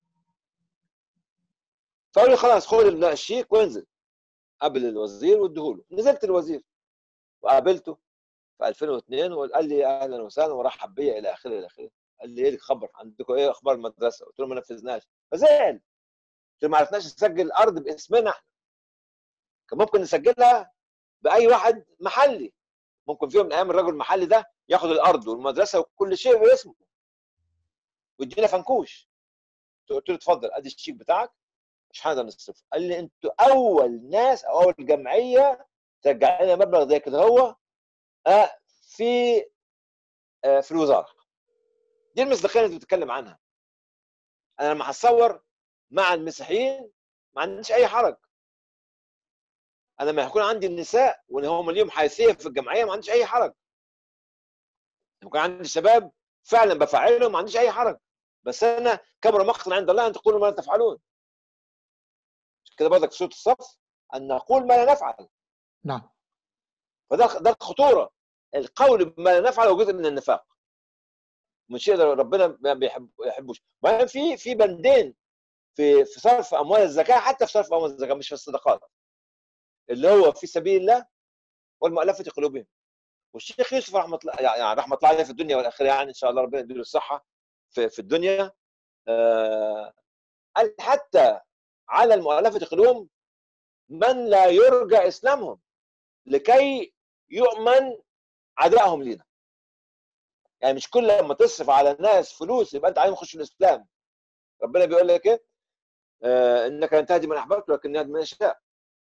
فقالوا لي خلاص خد الشيك وانزل قابل الوزير واديهوله نزلت الوزير وقابلته في 2002 وقال لي اهلا وسهلا ورحب بيا الى اخره الى اخره قال لي ايه الخبر عندكم ايه اخبار المدرسه قلت له ما نفذناش فزعل قلت له ما عرفناش نسجل الارض باسمنا احنا كان ممكن نسجلها باي واحد محلي ممكن في يوم من الايام الرجل المحلي ده ياخد الارض والمدرسه وكل شيء باسمه ويدينا فنكوش قلت له اتفضل ادي الشيك بتاعك مش هنقدر نصرفه قال لي انتوا اول ناس او اول جمعيه ترجع لنا مبلغ زي كده هو آه، في آه، في الوزاره دي المصداقيه اللي انت بتتكلم عنها انا لما هتصور مع المسيحيين ما عنديش اي حرج انا لما يكون عندي النساء وان هم ليهم حيثيه في الجمعيه ما عنديش اي حرج لما يكون عندي شباب فعلا بفعلهم ما عنديش اي حرج بس انا كبر مقتا عند الله ان تقولوا ما لا تفعلون عشان كده برضك في سوره الصف ان نقول ما لا نفعل نعم فده ده الخطوره القول بما لا نفعل هو جزء من النفاق مش يقدر ربنا ما بيحب يحبوش وبعدين في في بندين في في صرف اموال الزكاه حتى في صرف اموال الزكاه مش في الصدقات اللي هو في سبيل الله والمؤلفه قلوبهم والشيخ يوسف رحمه الله يعني رحمه الله عليه في الدنيا والاخره يعني ان شاء الله ربنا يديله الصحه في في الدنيا آه قال حتى على المؤلفه قلوبهم من لا يرجى اسلامهم لكي يؤمن عدائهم لينا يعني مش كل لما تصرف على الناس فلوس يبقى انت عايز تخش الاسلام ربنا بيقول لك ايه آه انك لن تهدي من احببت ولكن يهدي من يشاء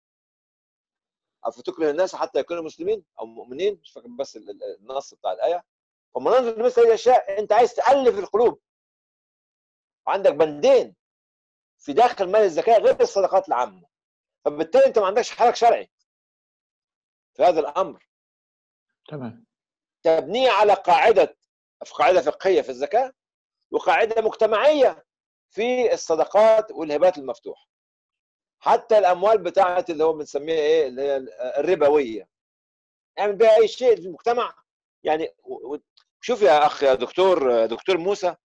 افتكره الناس حتى يكونوا مسلمين او مؤمنين مش فاكر بس ال- ال- النص بتاع الايه فما ننظر لمثل هذه الاشياء انت عايز تالف القلوب وعندك بندين في داخل مال الزكاه غير الصدقات العامه فبالتالي انت ما عندكش حرج شرعي في هذا الامر تمام تبنيه على قاعده في قاعده فقهيه في الزكاه وقاعده مجتمعيه في الصدقات والهبات المفتوحه حتى الاموال بتاعت اللي هو بنسميها ايه اللي هي الربويه اعمل بيها اي شيء في المجتمع يعني و- و- شوف يا اخ يا دكتور دكتور موسى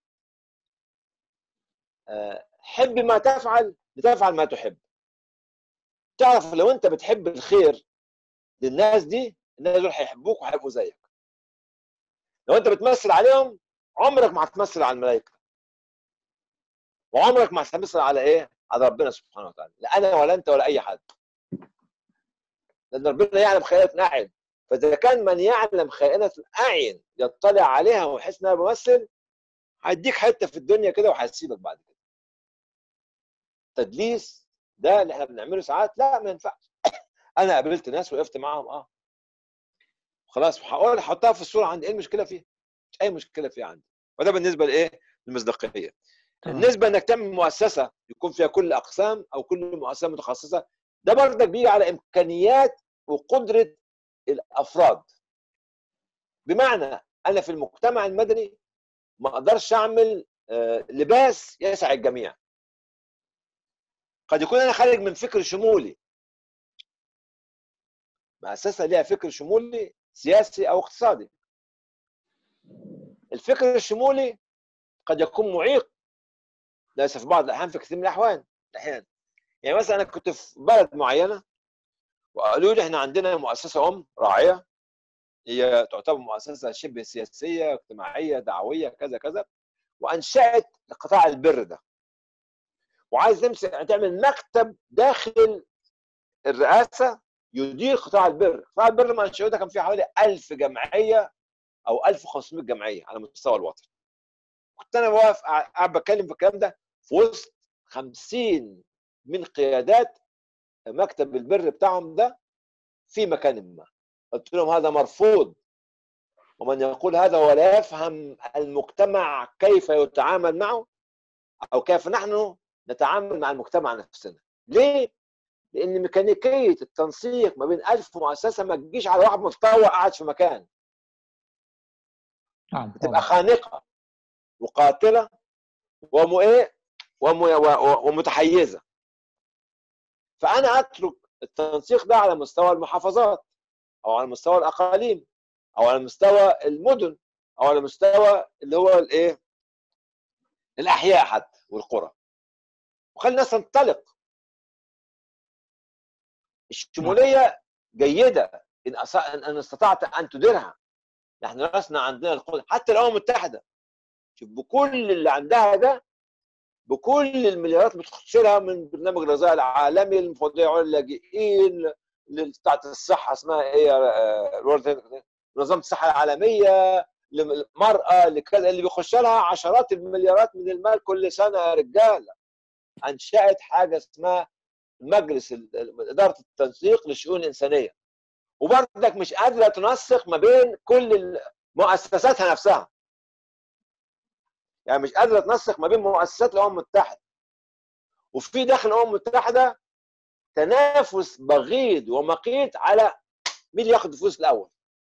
آه، حب ما تفعل لتفعل ما تحب تعرف لو انت بتحب الخير للناس دي الناس دول هيحبوك وهيبقوا زيك لو انت بتمثل عليهم عمرك ما هتمثل على الملائكه وعمرك ما هتمثل على ايه على ربنا سبحانه وتعالى لا انا ولا انت ولا اي حد لان ربنا يعلم خائنه الاعين فاذا كان من يعلم خائنه الاعين يطلع عليها ويحس انها بمثل هيديك حته في الدنيا كده وهيسيبك بعد كده تدليس ده اللي احنا بنعمله ساعات لا ما ينفعش انا قابلت ناس وقفت معاهم اه خلاص هقول احطها في الصوره عندي ايه المشكله فيها؟ مش اي مشكله فيها عندي فده بالنسبه لايه؟ المصداقيه تمام بالنسبه انك تعمل مؤسسه يكون فيها كل اقسام او كل مؤسسه متخصصه ده برضك بيجي على امكانيات وقدره الافراد بمعنى انا في المجتمع المدني ما اقدرش اعمل آه، لباس يسع الجميع قد يكون انا خارج من فكر شمولي مؤسسه ليها فكر شمولي سياسي او اقتصادي الفكر الشمولي قد يكون معيق ليس في بعض الاحيان في كثير من الاحوال الاحيان يعني مثلا انا كنت في بلد معينه وقالوا لي احنا عندنا مؤسسه ام راعيه هي تعتبر مؤسسه شبه سياسيه اجتماعيه دعويه كذا كذا وانشات قطاع البر ده وعايز نمسك تعمل مكتب داخل الرئاسه يدير قطاع البر قطاع البر ما انشأوه ده كان فيه حوالي 1000 جمعيه او 1500 جمعيه على مستوى الوطن كنت انا واقف قاعد بتكلم في الكلام ده في وسط 50 من قيادات مكتب البر بتاعهم ده في مكان ما قلت لهم هذا مرفوض ومن يقول هذا ولا يفهم المجتمع كيف يتعامل معه او كيف نحن نتعامل مع المجتمع نفسنا ليه؟ لان ميكانيكيه التنسيق ما بين ألف مؤسسه ما تجيش على واحد متطوع قاعد في مكان نعم بتبقى خانقه وقاتله وم ايه وم... ومتحيزه فانا اترك التنسيق ده على مستوى المحافظات او على مستوى الاقاليم او على مستوى المدن او على مستوى اللي هو الايه الاحياء حتى والقرى وخلي الناس تنطلق الشموليه جيده ان أص... ان استطعت ان تديرها نحن لسنا عندنا القدره حتى الامم المتحده شوف بكل اللي عندها ده بكل المليارات اللي بتخش لها من برنامج الغذاء العالمي المفوضيه على اللاجئين بتاعت الصحه اسمها ايه منظمه الصحه العالميه للمراه لكذا اللي بيخش لها عشرات المليارات من المال كل سنه يا رجاله انشات حاجه اسمها مجلس اداره التنسيق للشؤون الانسانيه وبرضك مش قادره تنسق ما بين كل مؤسساتها نفسها يعني مش قادره تنسق ما بين مؤسسات الامم المتحده وفي داخل الامم المتحده تنافس بغيض ومقيت على مين ياخد الفلوس الاول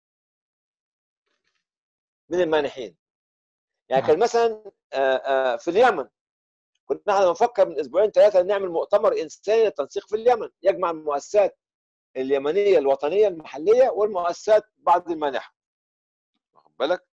من المانحين يعني كان مثلا في اليمن كنا احنا بنفكر من اسبوعين ثلاثه نعمل مؤتمر انساني للتنسيق في اليمن يجمع المؤسسات اليمنيه الوطنيه المحليه والمؤسسات بعض المانحه واخد بالك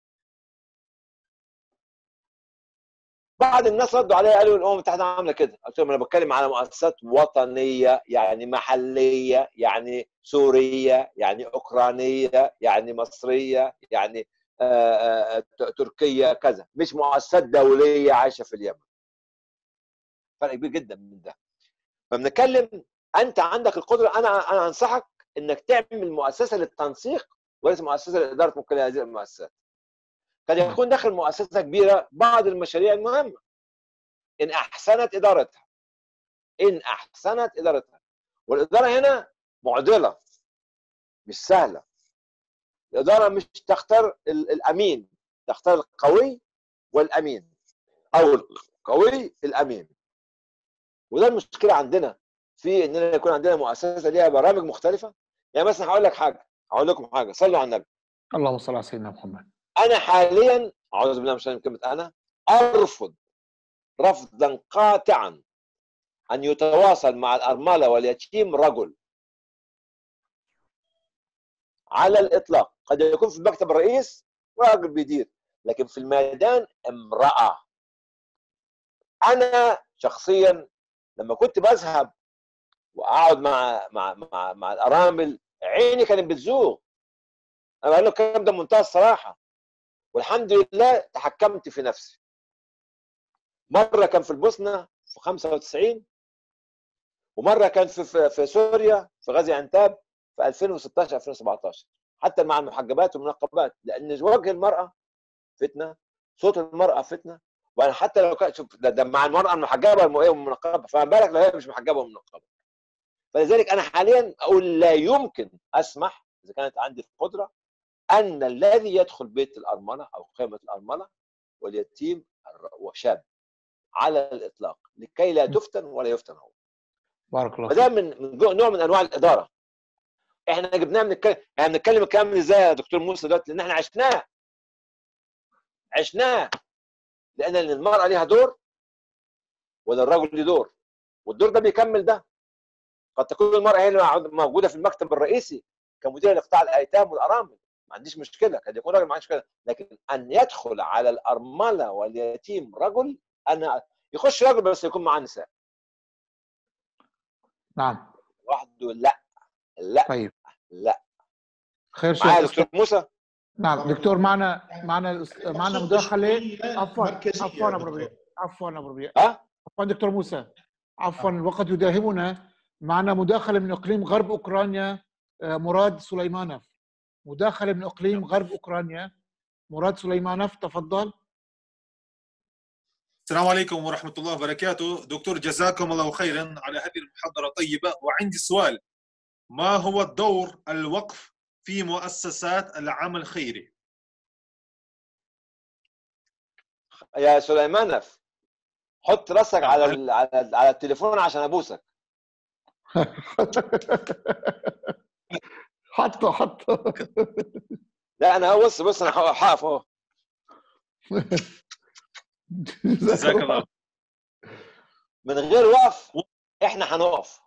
بعض الناس ردوا عليا قالوا الامم المتحده عامله كده قلت لهم انا بتكلم على مؤسسات وطنيه يعني محليه يعني سوريه يعني اوكرانيه يعني مصريه يعني آآ آآ تركيه كذا مش مؤسسات دوليه عايشه في اليمن فرق كبير جدا من ده فبنتكلم انت عندك القدره انا انا انصحك انك تعمل مؤسسه للتنسيق وليس مؤسسه لاداره ممكن هذه المؤسسات قد يكون داخل مؤسسه كبيره بعض المشاريع المهمه ان احسنت ادارتها ان احسنت ادارتها والاداره هنا معضله مش سهله الاداره مش تختار الامين تختار القوي والامين او القوي الامين وده المشكله عندنا في اننا يكون عندنا مؤسسه ليها برامج مختلفه يعني مثلا هقول لك حاجه هقول لكم حاجه صلوا على النبي اللهم صل على سيدنا محمد انا حاليا اعوذ بالله من الشيطان كلمه انا ارفض رفضا قاطعا ان يتواصل مع الارمله واليتيم رجل على الاطلاق قد يكون في مكتب الرئيس راجل بيدير لكن في الميدان امراه انا شخصيا لما كنت بذهب واقعد مع مع مع, مع الارامل عيني كانت بتزوغ انا بقول لك الكلام ده بمنتهى الصراحه والحمد لله تحكمت في نفسي مره كان في البوسنه في 95 ومره كان في في, في سوريا في غازي عنتاب في 2016 2017 حتى مع المحجبات والمنقبات لان وجه المراه فتنه صوت المراه فتنه وانا حتى لو كان شوف ده, ده مع المراه المحجبه والمنقبه فما بالك لو هي مش محجبه ومنقبه فلذلك انا حاليا اقول لا يمكن اسمح اذا كانت عندي القدره ان الذي يدخل بيت الارمله او خيمه الارمله واليتيم وشاب على الاطلاق لكي لا تفتن ولا يفتن هو بارك الله فده من من نوع من انواع الاداره احنا جبناه من الكلام يعني بنتكلم الكلام ازاي يا دكتور موسى دلوقتي لان احنا عشناه عشناه لان المراه ليها دور وللرجل ليه دور والدور ده بيكمل ده قد تكون المراه هي اللي موجوده في المكتب الرئيسي كمدير لقطاع الايتام والارامل ما عنديش مشكله قد يكون راجل ما عنديش مشكله لكن ان يدخل على الارمله واليتيم رجل انا يخش رجل بس يكون معاه نساء نعم لوحده لا لا طيب لا خير معايا شيخ دكتور موسى نعم دكتور معنا معنا الأس- معنا المقصود مداخله الشخصية عفوا مركزية عفوا يا ابو ربيع دكتور. عفوا ابو ربيع ها عفوا دكتور موسى عفوا الوقت يداهمنا معنا مداخله من اقليم غرب اوكرانيا آه، مراد سليمانوف مداخله من اقليم غرب اوكرانيا مراد سليمانوف تفضل السلام عليكم ورحمة الله وبركاته دكتور جزاكم الله خيرا على هذه المحاضرة الطيبة وعندي سؤال ما هو الدور الوقف في مؤسسات العمل الخيري يا سليمانف حط راسك على ال- على على التليفون عشان ابوسك حطه حطه لا انا هو بص بص انا هقف اهو جزاك الله من غير وقف احنا هنقف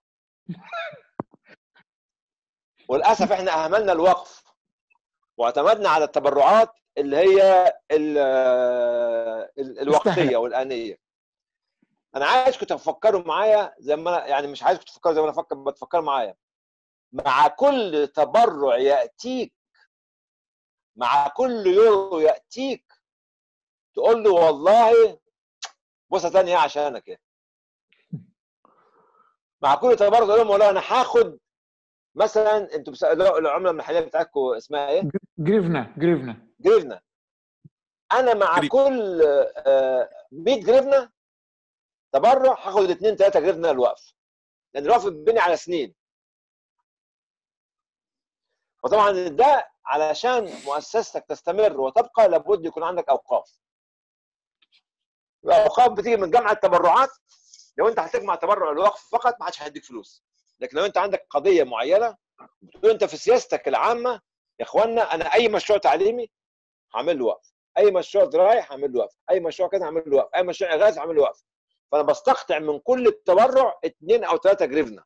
وللاسف احنا اهملنا الوقف واعتمدنا على التبرعات اللي هي ال- ال- الوقتيه مستهلك. والانيه انا عايزكم تفكروا معايا زي ما انا يعني مش عايزكم تفكروا زي ما انا افكر بتفكروا معايا مع كل تبرع ياتيك مع كل يورو ياتيك تقول له والله بصه ثانيه عشانك يعني. مع كل تبرع تقول لهم والله انا هاخد مثلا انتوا بس... العمله المحليه بتاعتكم اسمها ايه؟ جريفنا جريفنا جريفنا انا مع جريف. كل آه، 100 جريفنا تبرع هاخد 2 3 جريفنا الوقف لان الوقف بيبني على سنين وطبعا ده علشان مؤسستك تستمر وتبقى لابد يكون عندك اوقاف الاوقاف بتيجي من جمع التبرعات لو انت هتجمع تبرع الوقف فقط ما حدش هيديك فلوس لكن لو انت عندك قضيه معينه بتقول انت في سياستك العامه يا اخوانا انا اي مشروع تعليمي هعمل له وقف اي مشروع زراعي هعمل له وقف اي مشروع كذا هعمل له وقف اي مشروع اغاثي هعمل له وقف فانا بستقطع من كل التبرع اثنين او ثلاثه جريفنا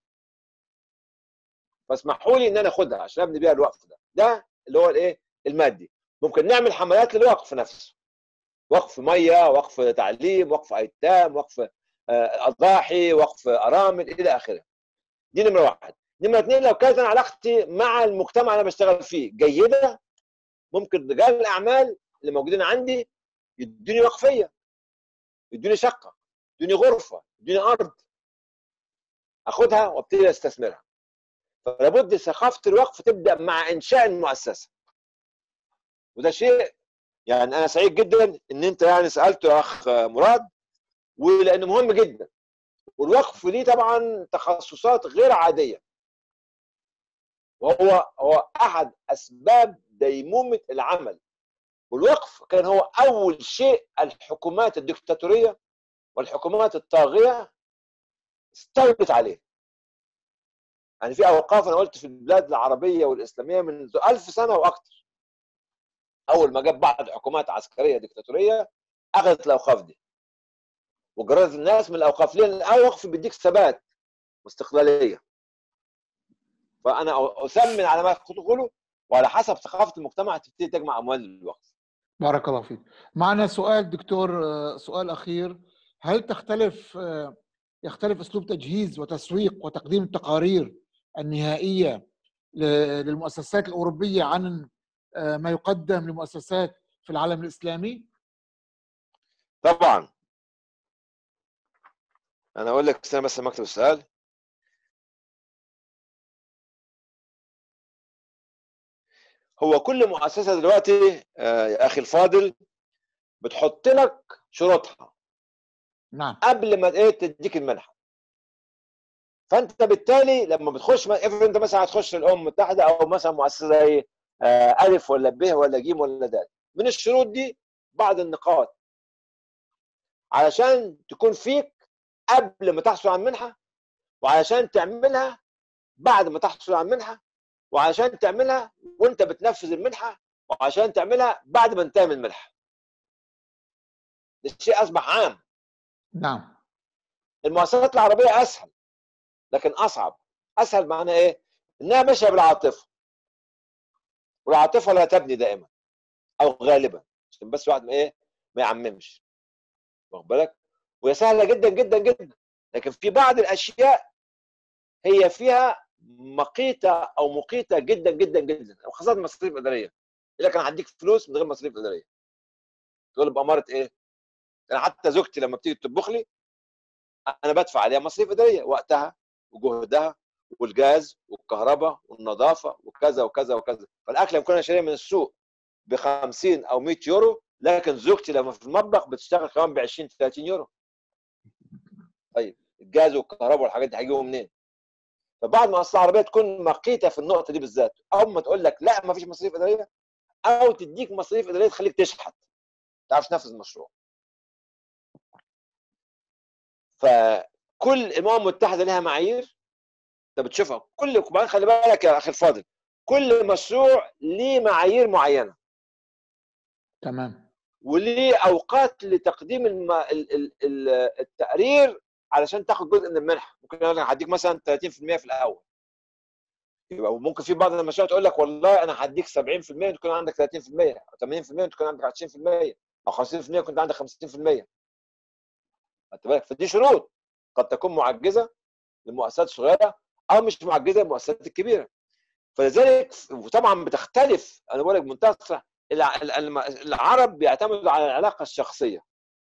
فاسمحوا لي ان انا اخدها عشان ابني بيها الوقف ده ده اللي هو الايه المادي ممكن نعمل حملات للوقف نفسه وقف ميه وقف تعليم وقف ايتام وقف آه، اضاحي وقف ارامل الى اخره دي نمره واحد نمره اثنين لو كانت انا علاقتي مع المجتمع اللي انا بشتغل فيه جيده ممكن رجال الاعمال اللي موجودين عندي يدوني وقفيه يدوني شقه يدوني غرفه يدوني ارض اخدها وابتدي استثمرها فلابد ثقافه الوقف تبدا مع انشاء المؤسسه وده شيء يعني انا سعيد جدا ان انت يعني سالته يا اخ مراد ولانه مهم جدا والوقف ليه طبعا تخصصات غير عاديه وهو هو احد اسباب ديمومه العمل والوقف كان هو اول شيء الحكومات الدكتاتوريه والحكومات الطاغيه استولت عليه يعني في اوقاف انا قلت في البلاد العربيه والاسلاميه منذ ألف سنه واكثر اول ما جاب بعض حكومات عسكريه دكتاتوريه اخذت الاوقاف دي وجردت الناس من الاوقاف لان الاوقف بيديك ثبات واستقلاليه فانا اثمن على ما تقوله وعلى حسب ثقافه المجتمع تبتدي تجمع اموال للوقف بارك الله فيك معنا سؤال دكتور آه، سؤال اخير هل تختلف آه، يختلف اسلوب تجهيز وتسويق وتقديم التقارير النهائيه ل- للمؤسسات الاوروبيه عن آه، ما يقدم لمؤسسات في العالم الاسلامي؟ طبعا انا اقول لك استنى بس لما اكتب السؤال هو كل مؤسسه دلوقتي آه، يا اخي الفاضل بتحط لك شروطها نعم قبل ما ايه تديك المنحه فانت بالتالي لما بتخش افرض انت مثلا هتخش الامم المتحده او مثلا مؤسسه زي آه، الف ولا ب ولا ج ولا د من الشروط دي بعض النقاط علشان تكون فيك قبل ما تحصل على المنحه وعلشان تعملها بعد ما تحصل على المنحه وعشان تعملها وانت بتنفذ المنحه وعشان تعملها بعد ما انتهي من المنحه الشيء اصبح عام نعم المؤسسات العربيه اسهل لكن اصعب اسهل معناه ايه انها ماشيه بالعاطفه والعاطفه لا تبني دائما او غالبا عشان بس واحد ما ايه ما يعممش واخد بالك وهي سهله جدا جدا جدا لكن في بعض الاشياء هي فيها مقيته او مقيته جدا جدا جدا وخاصه المصاريف الاداريه يقول لك انا هديك فلوس من غير مصاريف اداريه تقول باماره ايه؟ انا حتى زوجتي لما بتيجي تطبخ لي انا بدفع عليها مصاريف اداريه وقتها وجهدها والجاز والكهرباء والنظافه وكذا وكذا وكذا فالاكل يمكن انا شاريه من السوق ب 50 او 100 يورو لكن زوجتي لما في المطبخ بتشتغل كمان ب 20 30 يورو طيب الجاز والكهرباء والحاجات دي هيجيبوا منين؟ فبعض مؤسسات العربيه تكون مقيته في النقطه دي بالذات او ما تقول لك لا ما فيش مصاريف اداريه او تديك مصاريف اداريه تخليك تشحت ما تعرفش تنفذ المشروع فكل الامم المتحده لها معايير انت بتشوفها كل وبعدين خلي بالك يا اخي الفاضل كل مشروع ليه معايير معينه تمام وليه اوقات لتقديم الم... ال... ال... ال... التقرير علشان تاخد جزء من المنحه ممكن انا هديك مثلا 30% في الاول يبقى وممكن في بعض المشاريع تقول لك والله انا هديك 70% تكون عندك 30% او 80% تكون عندك 20% او 50% كنت عندك 50% خدت بالك فدي شروط قد تكون معجزه للمؤسسات الصغيره او مش معجزه للمؤسسات الكبيره فلذلك وطبعا بتختلف انا بقول لك بمنتهى الصراحه الع- الع- العرب بيعتمدوا على العلاقه الشخصيه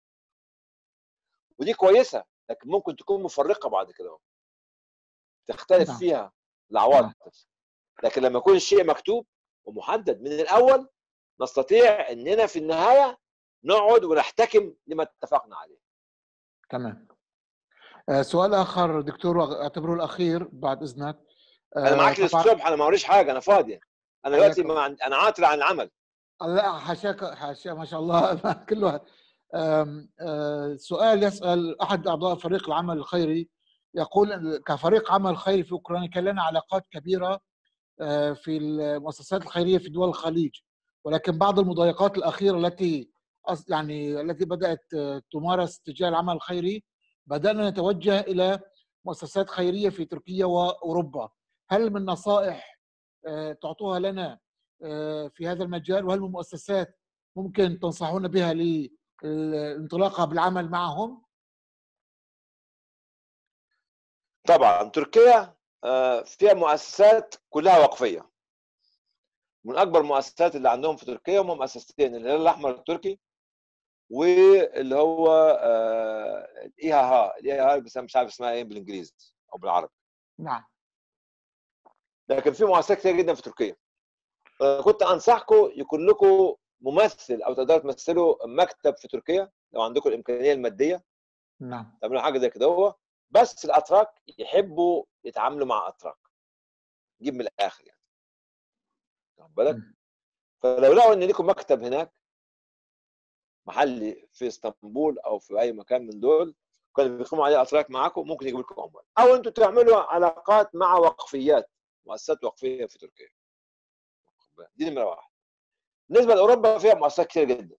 ودي كويسه لكن ممكن تكون مفرقه بعد كده اهو. تختلف نعم. فيها العواطف لكن لما يكون الشيء مكتوب ومحدد من الاول نستطيع اننا في النهايه نقعد ونحتكم لما اتفقنا عليه تمام آه، سؤال اخر دكتور اعتبره الاخير بعد اذنك آه، انا معاك طبعاً- للصبح انا ما وريش حاجه انا فاضي انا دلوقتي حياك ما عند- انا عاطل عن العمل لا حاشاك حاشا ما شاء الله كله آم، آه، سؤال يسأل أحد أعضاء فريق العمل الخيري يقول كفريق عمل خيري في أوكرانيا كان لنا علاقات كبيرة آه، في المؤسسات الخيرية في دول الخليج ولكن بعض المضايقات الأخيرة التي أص- يعني التي بدأت آه، تمارس تجاه العمل الخيري بدأنا نتوجه إلى مؤسسات خيرية في تركيا وأوروبا هل من نصائح آه، تعطوها لنا آه، في هذا المجال وهل من مؤسسات ممكن تنصحون بها للانطلاقه بالعمل معهم؟ طبعا تركيا آه، فيها مؤسسات كلها وقفيه من اكبر المؤسسات اللي عندهم في تركيا هم مؤسستين الهلال الاحمر التركي واللي هو الاي ها ها الاي ها بس أنا مش عارف اسمها ايه بالانجليزي او بالعربي نعم لكن في مؤسسات كتير جدا في تركيا آه، كنت انصحكم يكون لكم ممثل او تقدروا تمثلوا مكتب في تركيا لو عندكم الامكانيه الماديه نعم تعملوا حاجه زي كده هو بس الاتراك يحبوا يتعاملوا مع اتراك جيب من الاخر يعني واخد بالك مم. فلو لقوا ان ليكم مكتب هناك محلي في اسطنبول او في اي مكان من دول كانوا بيقيموا عليه اتراك معاكم ممكن يجيب لكم اموال او انتوا تعملوا علاقات مع وقفيات مؤسسات وقفيه في تركيا واخد بالك؟ دي نمره واحد بالنسبه لاوروبا فيها مؤسسات كتير جدا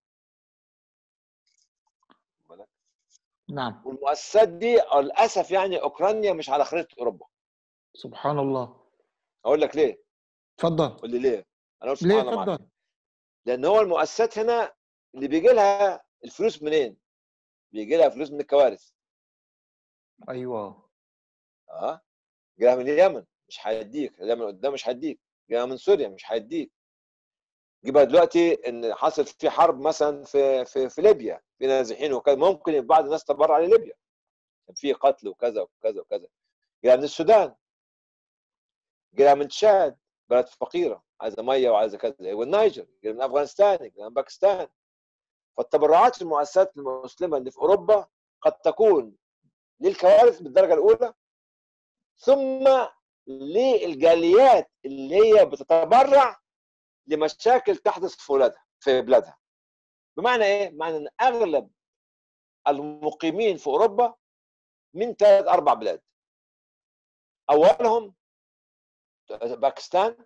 واخد بالك؟ نعم والمؤسسات دي للاسف يعني اوكرانيا مش على خريطه اوروبا سبحان الله اقول لك ليه تفضل قول لي ليه انا قلت ليه سبحان الله معاك. تفضل لان هو المؤسسات هنا اللي بيجي لها الفلوس منين بيجي لها فلوس من الكوارث ايوه اه جايه من اليمن مش هيديك جايه من قدام مش هيديك جايه من سوريا مش هيديك جيبها دلوقتي ان حصل في حرب مثلا في في في ليبيا في نازحين وكذا ممكن بعض الناس تبرع لليبيا كان في قتل وكذا وكذا وكذا جايه من السودان جايه من تشاد بلد فقيره عايزه ميه وعايزه كذا والنيجر جايه من افغانستان جايه من باكستان فالتبرعات المؤسسات المسلمه اللي في اوروبا قد تكون للكوارث بالدرجه الاولى ثم للجاليات اللي هي بتتبرع لمشاكل تحدث في بلادها في بلادها بمعنى ايه؟ بمعنى ان اغلب المقيمين في اوروبا من ثلاث اربع بلاد اولهم باكستان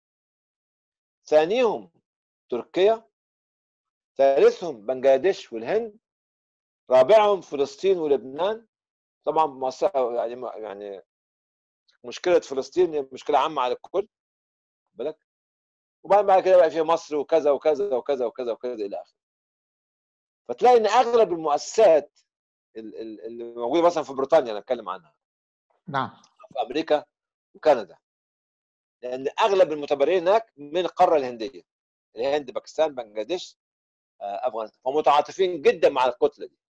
ثانيهم تركيا ثالثهم بنجلاديش والهند رابعهم فلسطين ولبنان طبعا مصر يعني يعني مشكله فلسطين هي مشكله عامه على الكل بالك وبعدين بعد كده بقى في مصر وكذا وكذا وكذا وكذا وكذا الى اخره فتلاقي ان اغلب المؤسسات ال- ال- اللي موجوده مثلا في بريطانيا انا اتكلم عنها نعم في امريكا وكندا لان اغلب المتبرعين هناك من القاره الهنديه الهند باكستان بنجلاديش آه، افغانستان فمتعاطفين جدا مع الكتله دي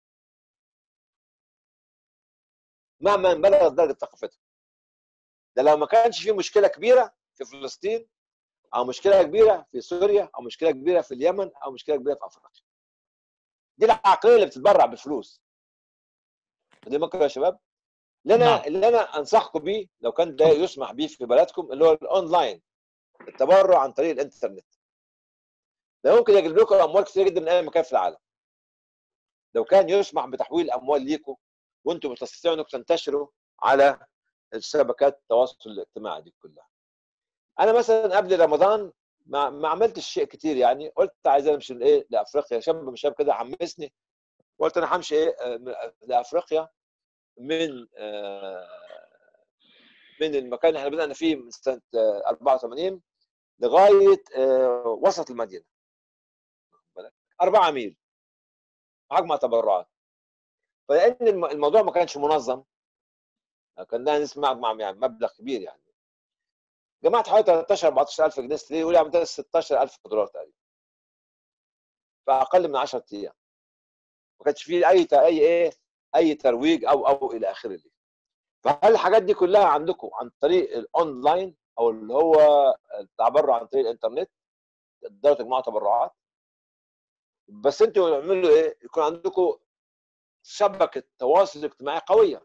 مهما بلغت درجه ثقافتهم ده لو ما كانش في مشكله كبيره في فلسطين او مشكله كبيره في سوريا او مشكله كبيره في اليمن او مشكله كبيره في افريقيا دي العقليه اللي بتتبرع بالفلوس دي ممكن يا شباب اللي انا نعم. اللي انا انصحكم بيه لو كان ده يسمح بيه في بلدكم اللي هو الاونلاين التبرع عن طريق الانترنت ده ممكن يجلب لكم اموال كتير جدا من اي مكان في العالم لو كان يسمح بتحويل اموال ليكم وانتم تستطيعوا انكم تنتشروا على الشبكات التواصل الاجتماعي دي كلها انا مثلا قبل رمضان ما, ما عملتش شيء كتير يعني قلت عايز امشي ايه لافريقيا شاب من الشباب كده حمسني قلت انا همشي ايه آه، لافريقيا من آه، من المكان اللي احنا بدانا فيه من سنه آه، 84 لغايه آه، وسط المدينه بالك؟ 4 ميل هجمع تبرعات فلان الم- الموضوع ما كانش منظم كنا نسمع مع يعني مبلغ كبير يعني جمعت حوالي 13 14000 جنيه استرليني يقول عملت 16000 دولار تقريبا في اقل من 10 ايام ما كانش فيه اي ت- اي ايه اي ترويج او او الى اخره دي فهل الحاجات دي كلها عندكم عن طريق الاونلاين او اللي هو التبرع عن طريق الانترنت تقدروا تجمعوا تبرعات بس انتوا اعملوا ايه يكون عندكم شبكه تواصل اجتماعي قويه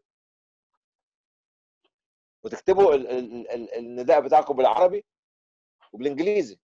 وتكتبوا ال- ال- ال- النداء بتاعكم بالعربي وبالانجليزي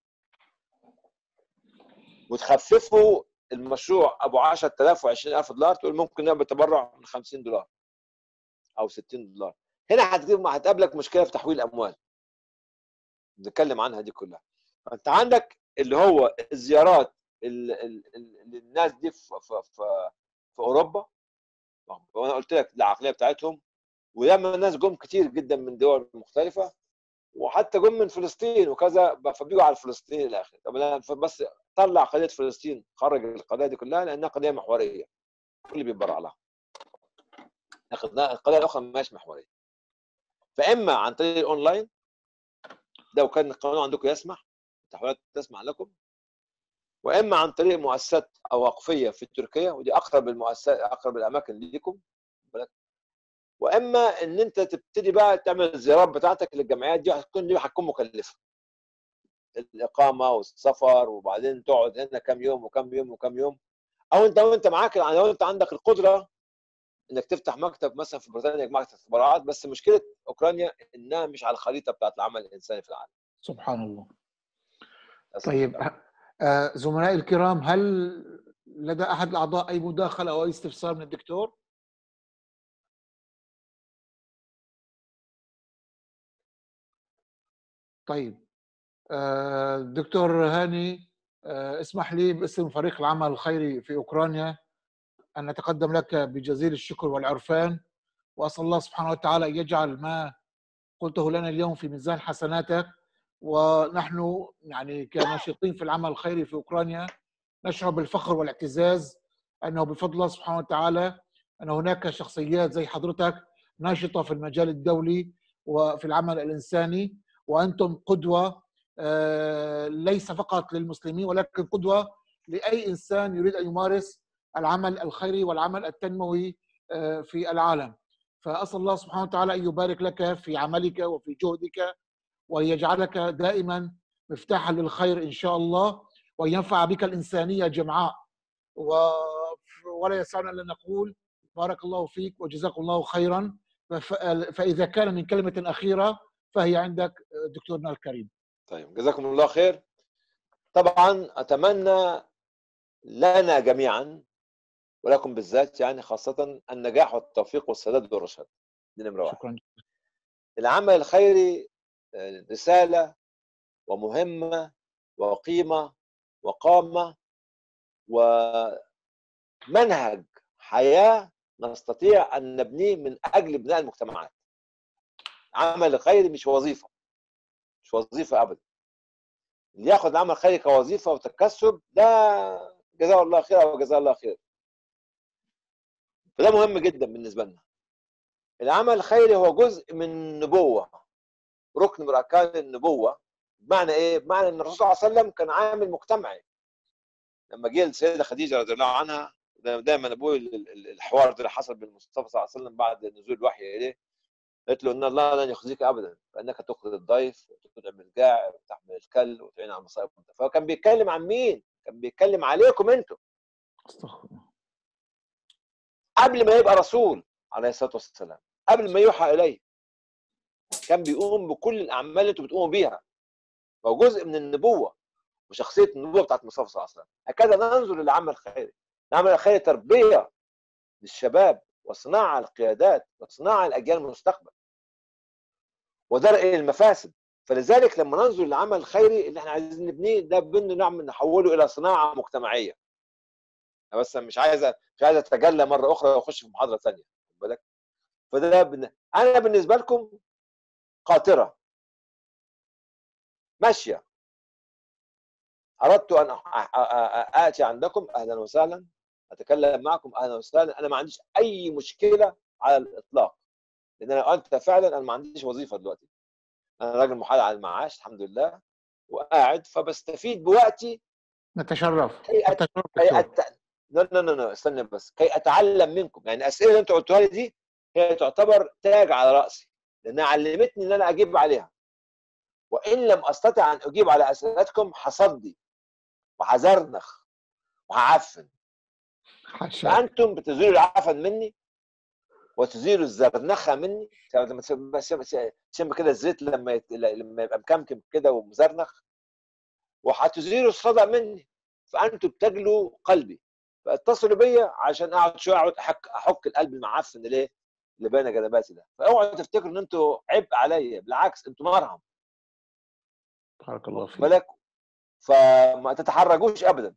وتخففوا المشروع ابو 10000 و20000 دولار تقول ممكن نعمل تبرع من 50 دولار او 60 دولار هنا هتجيب هتقابلك مشكله في تحويل الاموال نتكلم عنها دي كلها فانت عندك اللي هو الزيارات ال- ال- ال- للناس دي في في في, في اوروبا وانا قلت لك العقليه بتاعتهم ولما الناس جم كتير جدا من دول مختلفه وحتى جم من فلسطين وكذا فبيجوا على فلسطين الى اخره طب انا بس طلع قضيه فلسطين خرج القضيه دي كلها لانها قضيه محوريه كل بيتبرع لها لكن القضيه الاخرى مش محوريه فاما عن طريق الاونلاين لو كان القانون عندكم يسمح التحويلات تسمح لكم واما عن طريق مؤسسات اوقافيه في تركيا ودي اقرب المؤسسات اقرب الاماكن ليكم بالك؟ واما ان انت تبتدي بقى تعمل الزيارات بتاعتك للجمعيات دي هتكون دي هتكون مكلفه الاقامه والسفر وبعدين تقعد هنا كام يوم وكام يوم وكام يوم او انت وانت معاك لو انت عندك القدره انك تفتح مكتب مثلا في بريطانيا يجمع لك استخبارات بس مشكله اوكرانيا انها مش على الخريطه بتاعت العمل الانساني في العالم سبحان الله للأسف. طيب آه، زملائي الكرام هل لدى احد الاعضاء اي مداخله او اي استفسار من الدكتور؟ طيب آه، دكتور هاني آه، اسمح لي باسم فريق العمل الخيري في اوكرانيا ان نتقدم لك بجزيل الشكر والعرفان واسال الله سبحانه وتعالى ان يجعل ما قلته لنا اليوم في ميزان حسناتك ونحن يعني كناشطين في العمل الخيري في اوكرانيا نشعر بالفخر والاعتزاز انه بفضل الله سبحانه وتعالى ان هناك شخصيات زي حضرتك ناشطه في المجال الدولي وفي العمل الانساني وانتم قدوه آه، ليس فقط للمسلمين ولكن قدوه لاي انسان يريد ان يمارس العمل الخيري والعمل التنموي آه، في العالم فاسال الله سبحانه وتعالى ان يبارك لك في عملك وفي جهدك ويجعلك دائما مفتاحا للخير ان شاء الله وان ينفع بك الانسانيه جمعاء و... ولا يسعنا الا نقول بارك الله فيك وجزاك الله خيرا فف... فاذا كان من كلمه اخيره فهي عندك دكتورنا الكريم طيب جزاكم الله خير طبعا اتمنى لنا جميعا ولكم بالذات يعني خاصه النجاح والتوفيق والسداد والرشاد دي نمره واحد شكرا العمل الخيري آه، رساله ومهمه وقيمه وقامه ومنهج حياه نستطيع ان نبنيه من اجل بناء المجتمعات العمل الخيري مش وظيفه مش وظيفه ابدا اللي ياخد العمل الخيري كوظيفه وتكسب ده جزاه الله خير وجزاه الله خير فده مهم جدا بالنسبه لنا العمل الخيري هو جزء من النبوه ركن من اركان النبوه بمعنى ايه؟ بمعنى ان الرسول صلى الله عليه وسلم كان عامل مجتمعي لما جه السيده خديجه رضي الله عنها دايما ابوي الحوار ده اللي حصل بالمصطفى صلى الله عليه وسلم بعد نزول الوحي اليه قالت له ان الله لن يخزيك ابدا فانك تقرض الضيف وتطعم الجائع وتحمل الكل وتعين على المصائب فهو كان بيتكلم عن مين؟ كان بيتكلم عليكم انتم استغفر الله قبل ما يبقى رسول عليه الصلاه والسلام قبل ما يوحى اليه كان بيقوم بكل الاعمال اللي انتم بتقوموا بيها فهو جزء من النبوه وشخصيه النبوه بتاعت المصطفى صلى الله عليه وسلم هكذا ننظر للعمل الخيري العمل الخيري تربيه للشباب وصناعه القيادات وصناعه الاجيال المستقبل ودرء المفاسد فلذلك لما ننظر للعمل الخيري اللي احنا عايزين نبنيه ده بدنا نعمل نحوله الى صناعه مجتمعيه أنا بس مش عايز مش عايز اتجلى مره اخرى واخش في محاضره ثانيه خد بالك فده بن... انا بالنسبه لكم قاطره ماشيه اردت ان اتي عندكم اهلا وسهلا اتكلم معكم اهلا وسهلا انا ما عنديش اي مشكله على الاطلاق لان انا انت فعلا انا ما عنديش وظيفه دلوقتي انا راجل محال على المعاش الحمد لله وقاعد فبستفيد بوقتي نتشرف كي أت... نتشرف كي دكتور. أت... لا لا لا لا استنى بس كي اتعلم منكم يعني الاسئله اللي انتوا قلتوها لي دي هي تعتبر تاج على راسي لانها علمتني ان انا اجيب عليها وان لم استطع ان اجيب على اسئلتكم حصدي وهزرنخ وهعفن حاشا فانتم بتزيلوا العفن مني وتزيلوا الزرنخه مني لما تشم كده الزيت لما يت... لما يبقى مكمكم كده ومزرنخ وهتزيلوا الصدى مني فانتم بتجلوا قلبي فاتصلوا بيا عشان اقعد شويه اقعد احك احك القلب المعفن ليه اللي بين جنباتي ده فاوعوا تفتكروا ان انتوا عبء عليا بالعكس انتوا مرهم بارك الله فيك بالك فما تتحرجوش ابدا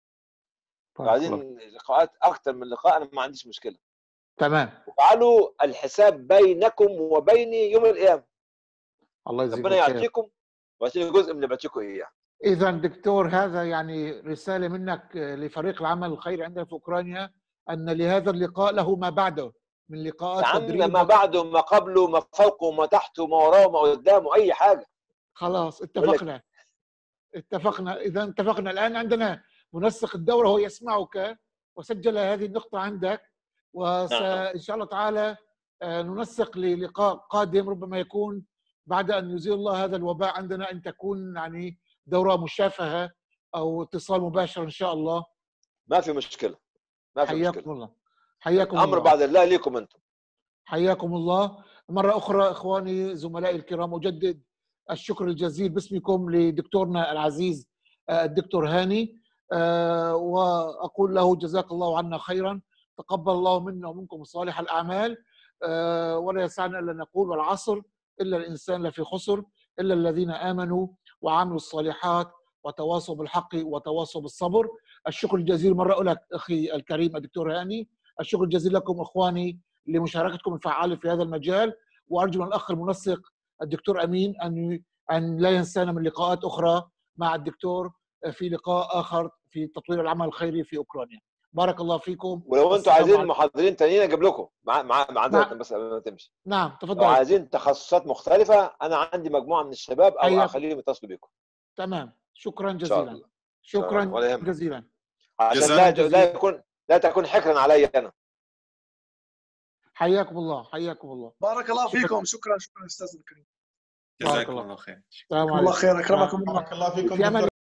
بارك الله. بعدين لقاءات اكتر من لقاء انا ما عنديش مشكله تمام وفعلوا الحساب بينكم وبيني يوم القيامه الله يجزيك ربنا خير يعطيكم ويعطيني جزء من اللي بعطيكم اياه اذا دكتور هذا يعني رساله منك لفريق العمل الخيري عندنا في اوكرانيا ان لهذا اللقاء له ما بعده من لقاءات يا عم تدريب ما بعده ما قبله ما فوقه ما تحته ما وراه ما قدامه اي حاجه خلاص بقول لك- اتفقنا اتفقنا اذا اتفقنا الان عندنا منسق الدوره هو يسمعك وسجل هذه النقطه عندك وان شاء الله تعالى آه، ننسق للقاء قادم ربما يكون بعد ان يزيل الله هذا الوباء عندنا ان تكون يعني دوره مشافهه او اتصال مباشر ان شاء الله ما في مشكله ما في حياكم مشكله الله حياكم امر الله بعد الله ليكم انتم حياكم الله مرة أخرى إخواني زملائي الكرام أجدد الشكر الجزيل باسمكم لدكتورنا العزيز آه، الدكتور هاني آه، وأقول له جزاك الله عنا خيرا تقبل الله منا ومنكم صالح الأعمال آه، ولا يسعنا إلا نقول والعصر إلا الإنسان لفي خسر إلا الذين آمنوا وعملوا الصالحات وتواصوا بالحق وتواصوا بالصبر الشكر الجزيل مرة لك أخي الكريم الدكتور هاني الشكر الجزيل لكم إخواني لمشاركتكم الفعاله في هذا المجال وارجو من الاخ المنسق الدكتور امين ان ان لا ينسانا من لقاءات اخرى مع الدكتور في لقاء اخر في تطوير العمل الخيري في اوكرانيا بارك الله فيكم ولو انتم والسلام عايزين عليكم. محاضرين تانيين اجيب لكم مع مع مع نعم. ذلك بس قبل ما تمشي نعم لو تفضل عايزين تخصصات مختلفه انا عندي مجموعه من الشباب او حياكم. اخليهم يتصلوا بكم تمام شكرا ان شاء جزيلا الله شكرا ولا يهمك. جزيلا عشان جزاك لا جزيلا. لا يكون لا تكون حكرا علي انا حياكم الله حياكم الله بارك الله شكراً. فيكم شكرا شكرا استاذ الكريم بارك جزاكم الله. الله خير السلام الله عليكم خير اكرمكم الله بارك الله فيكم في أمان دكتور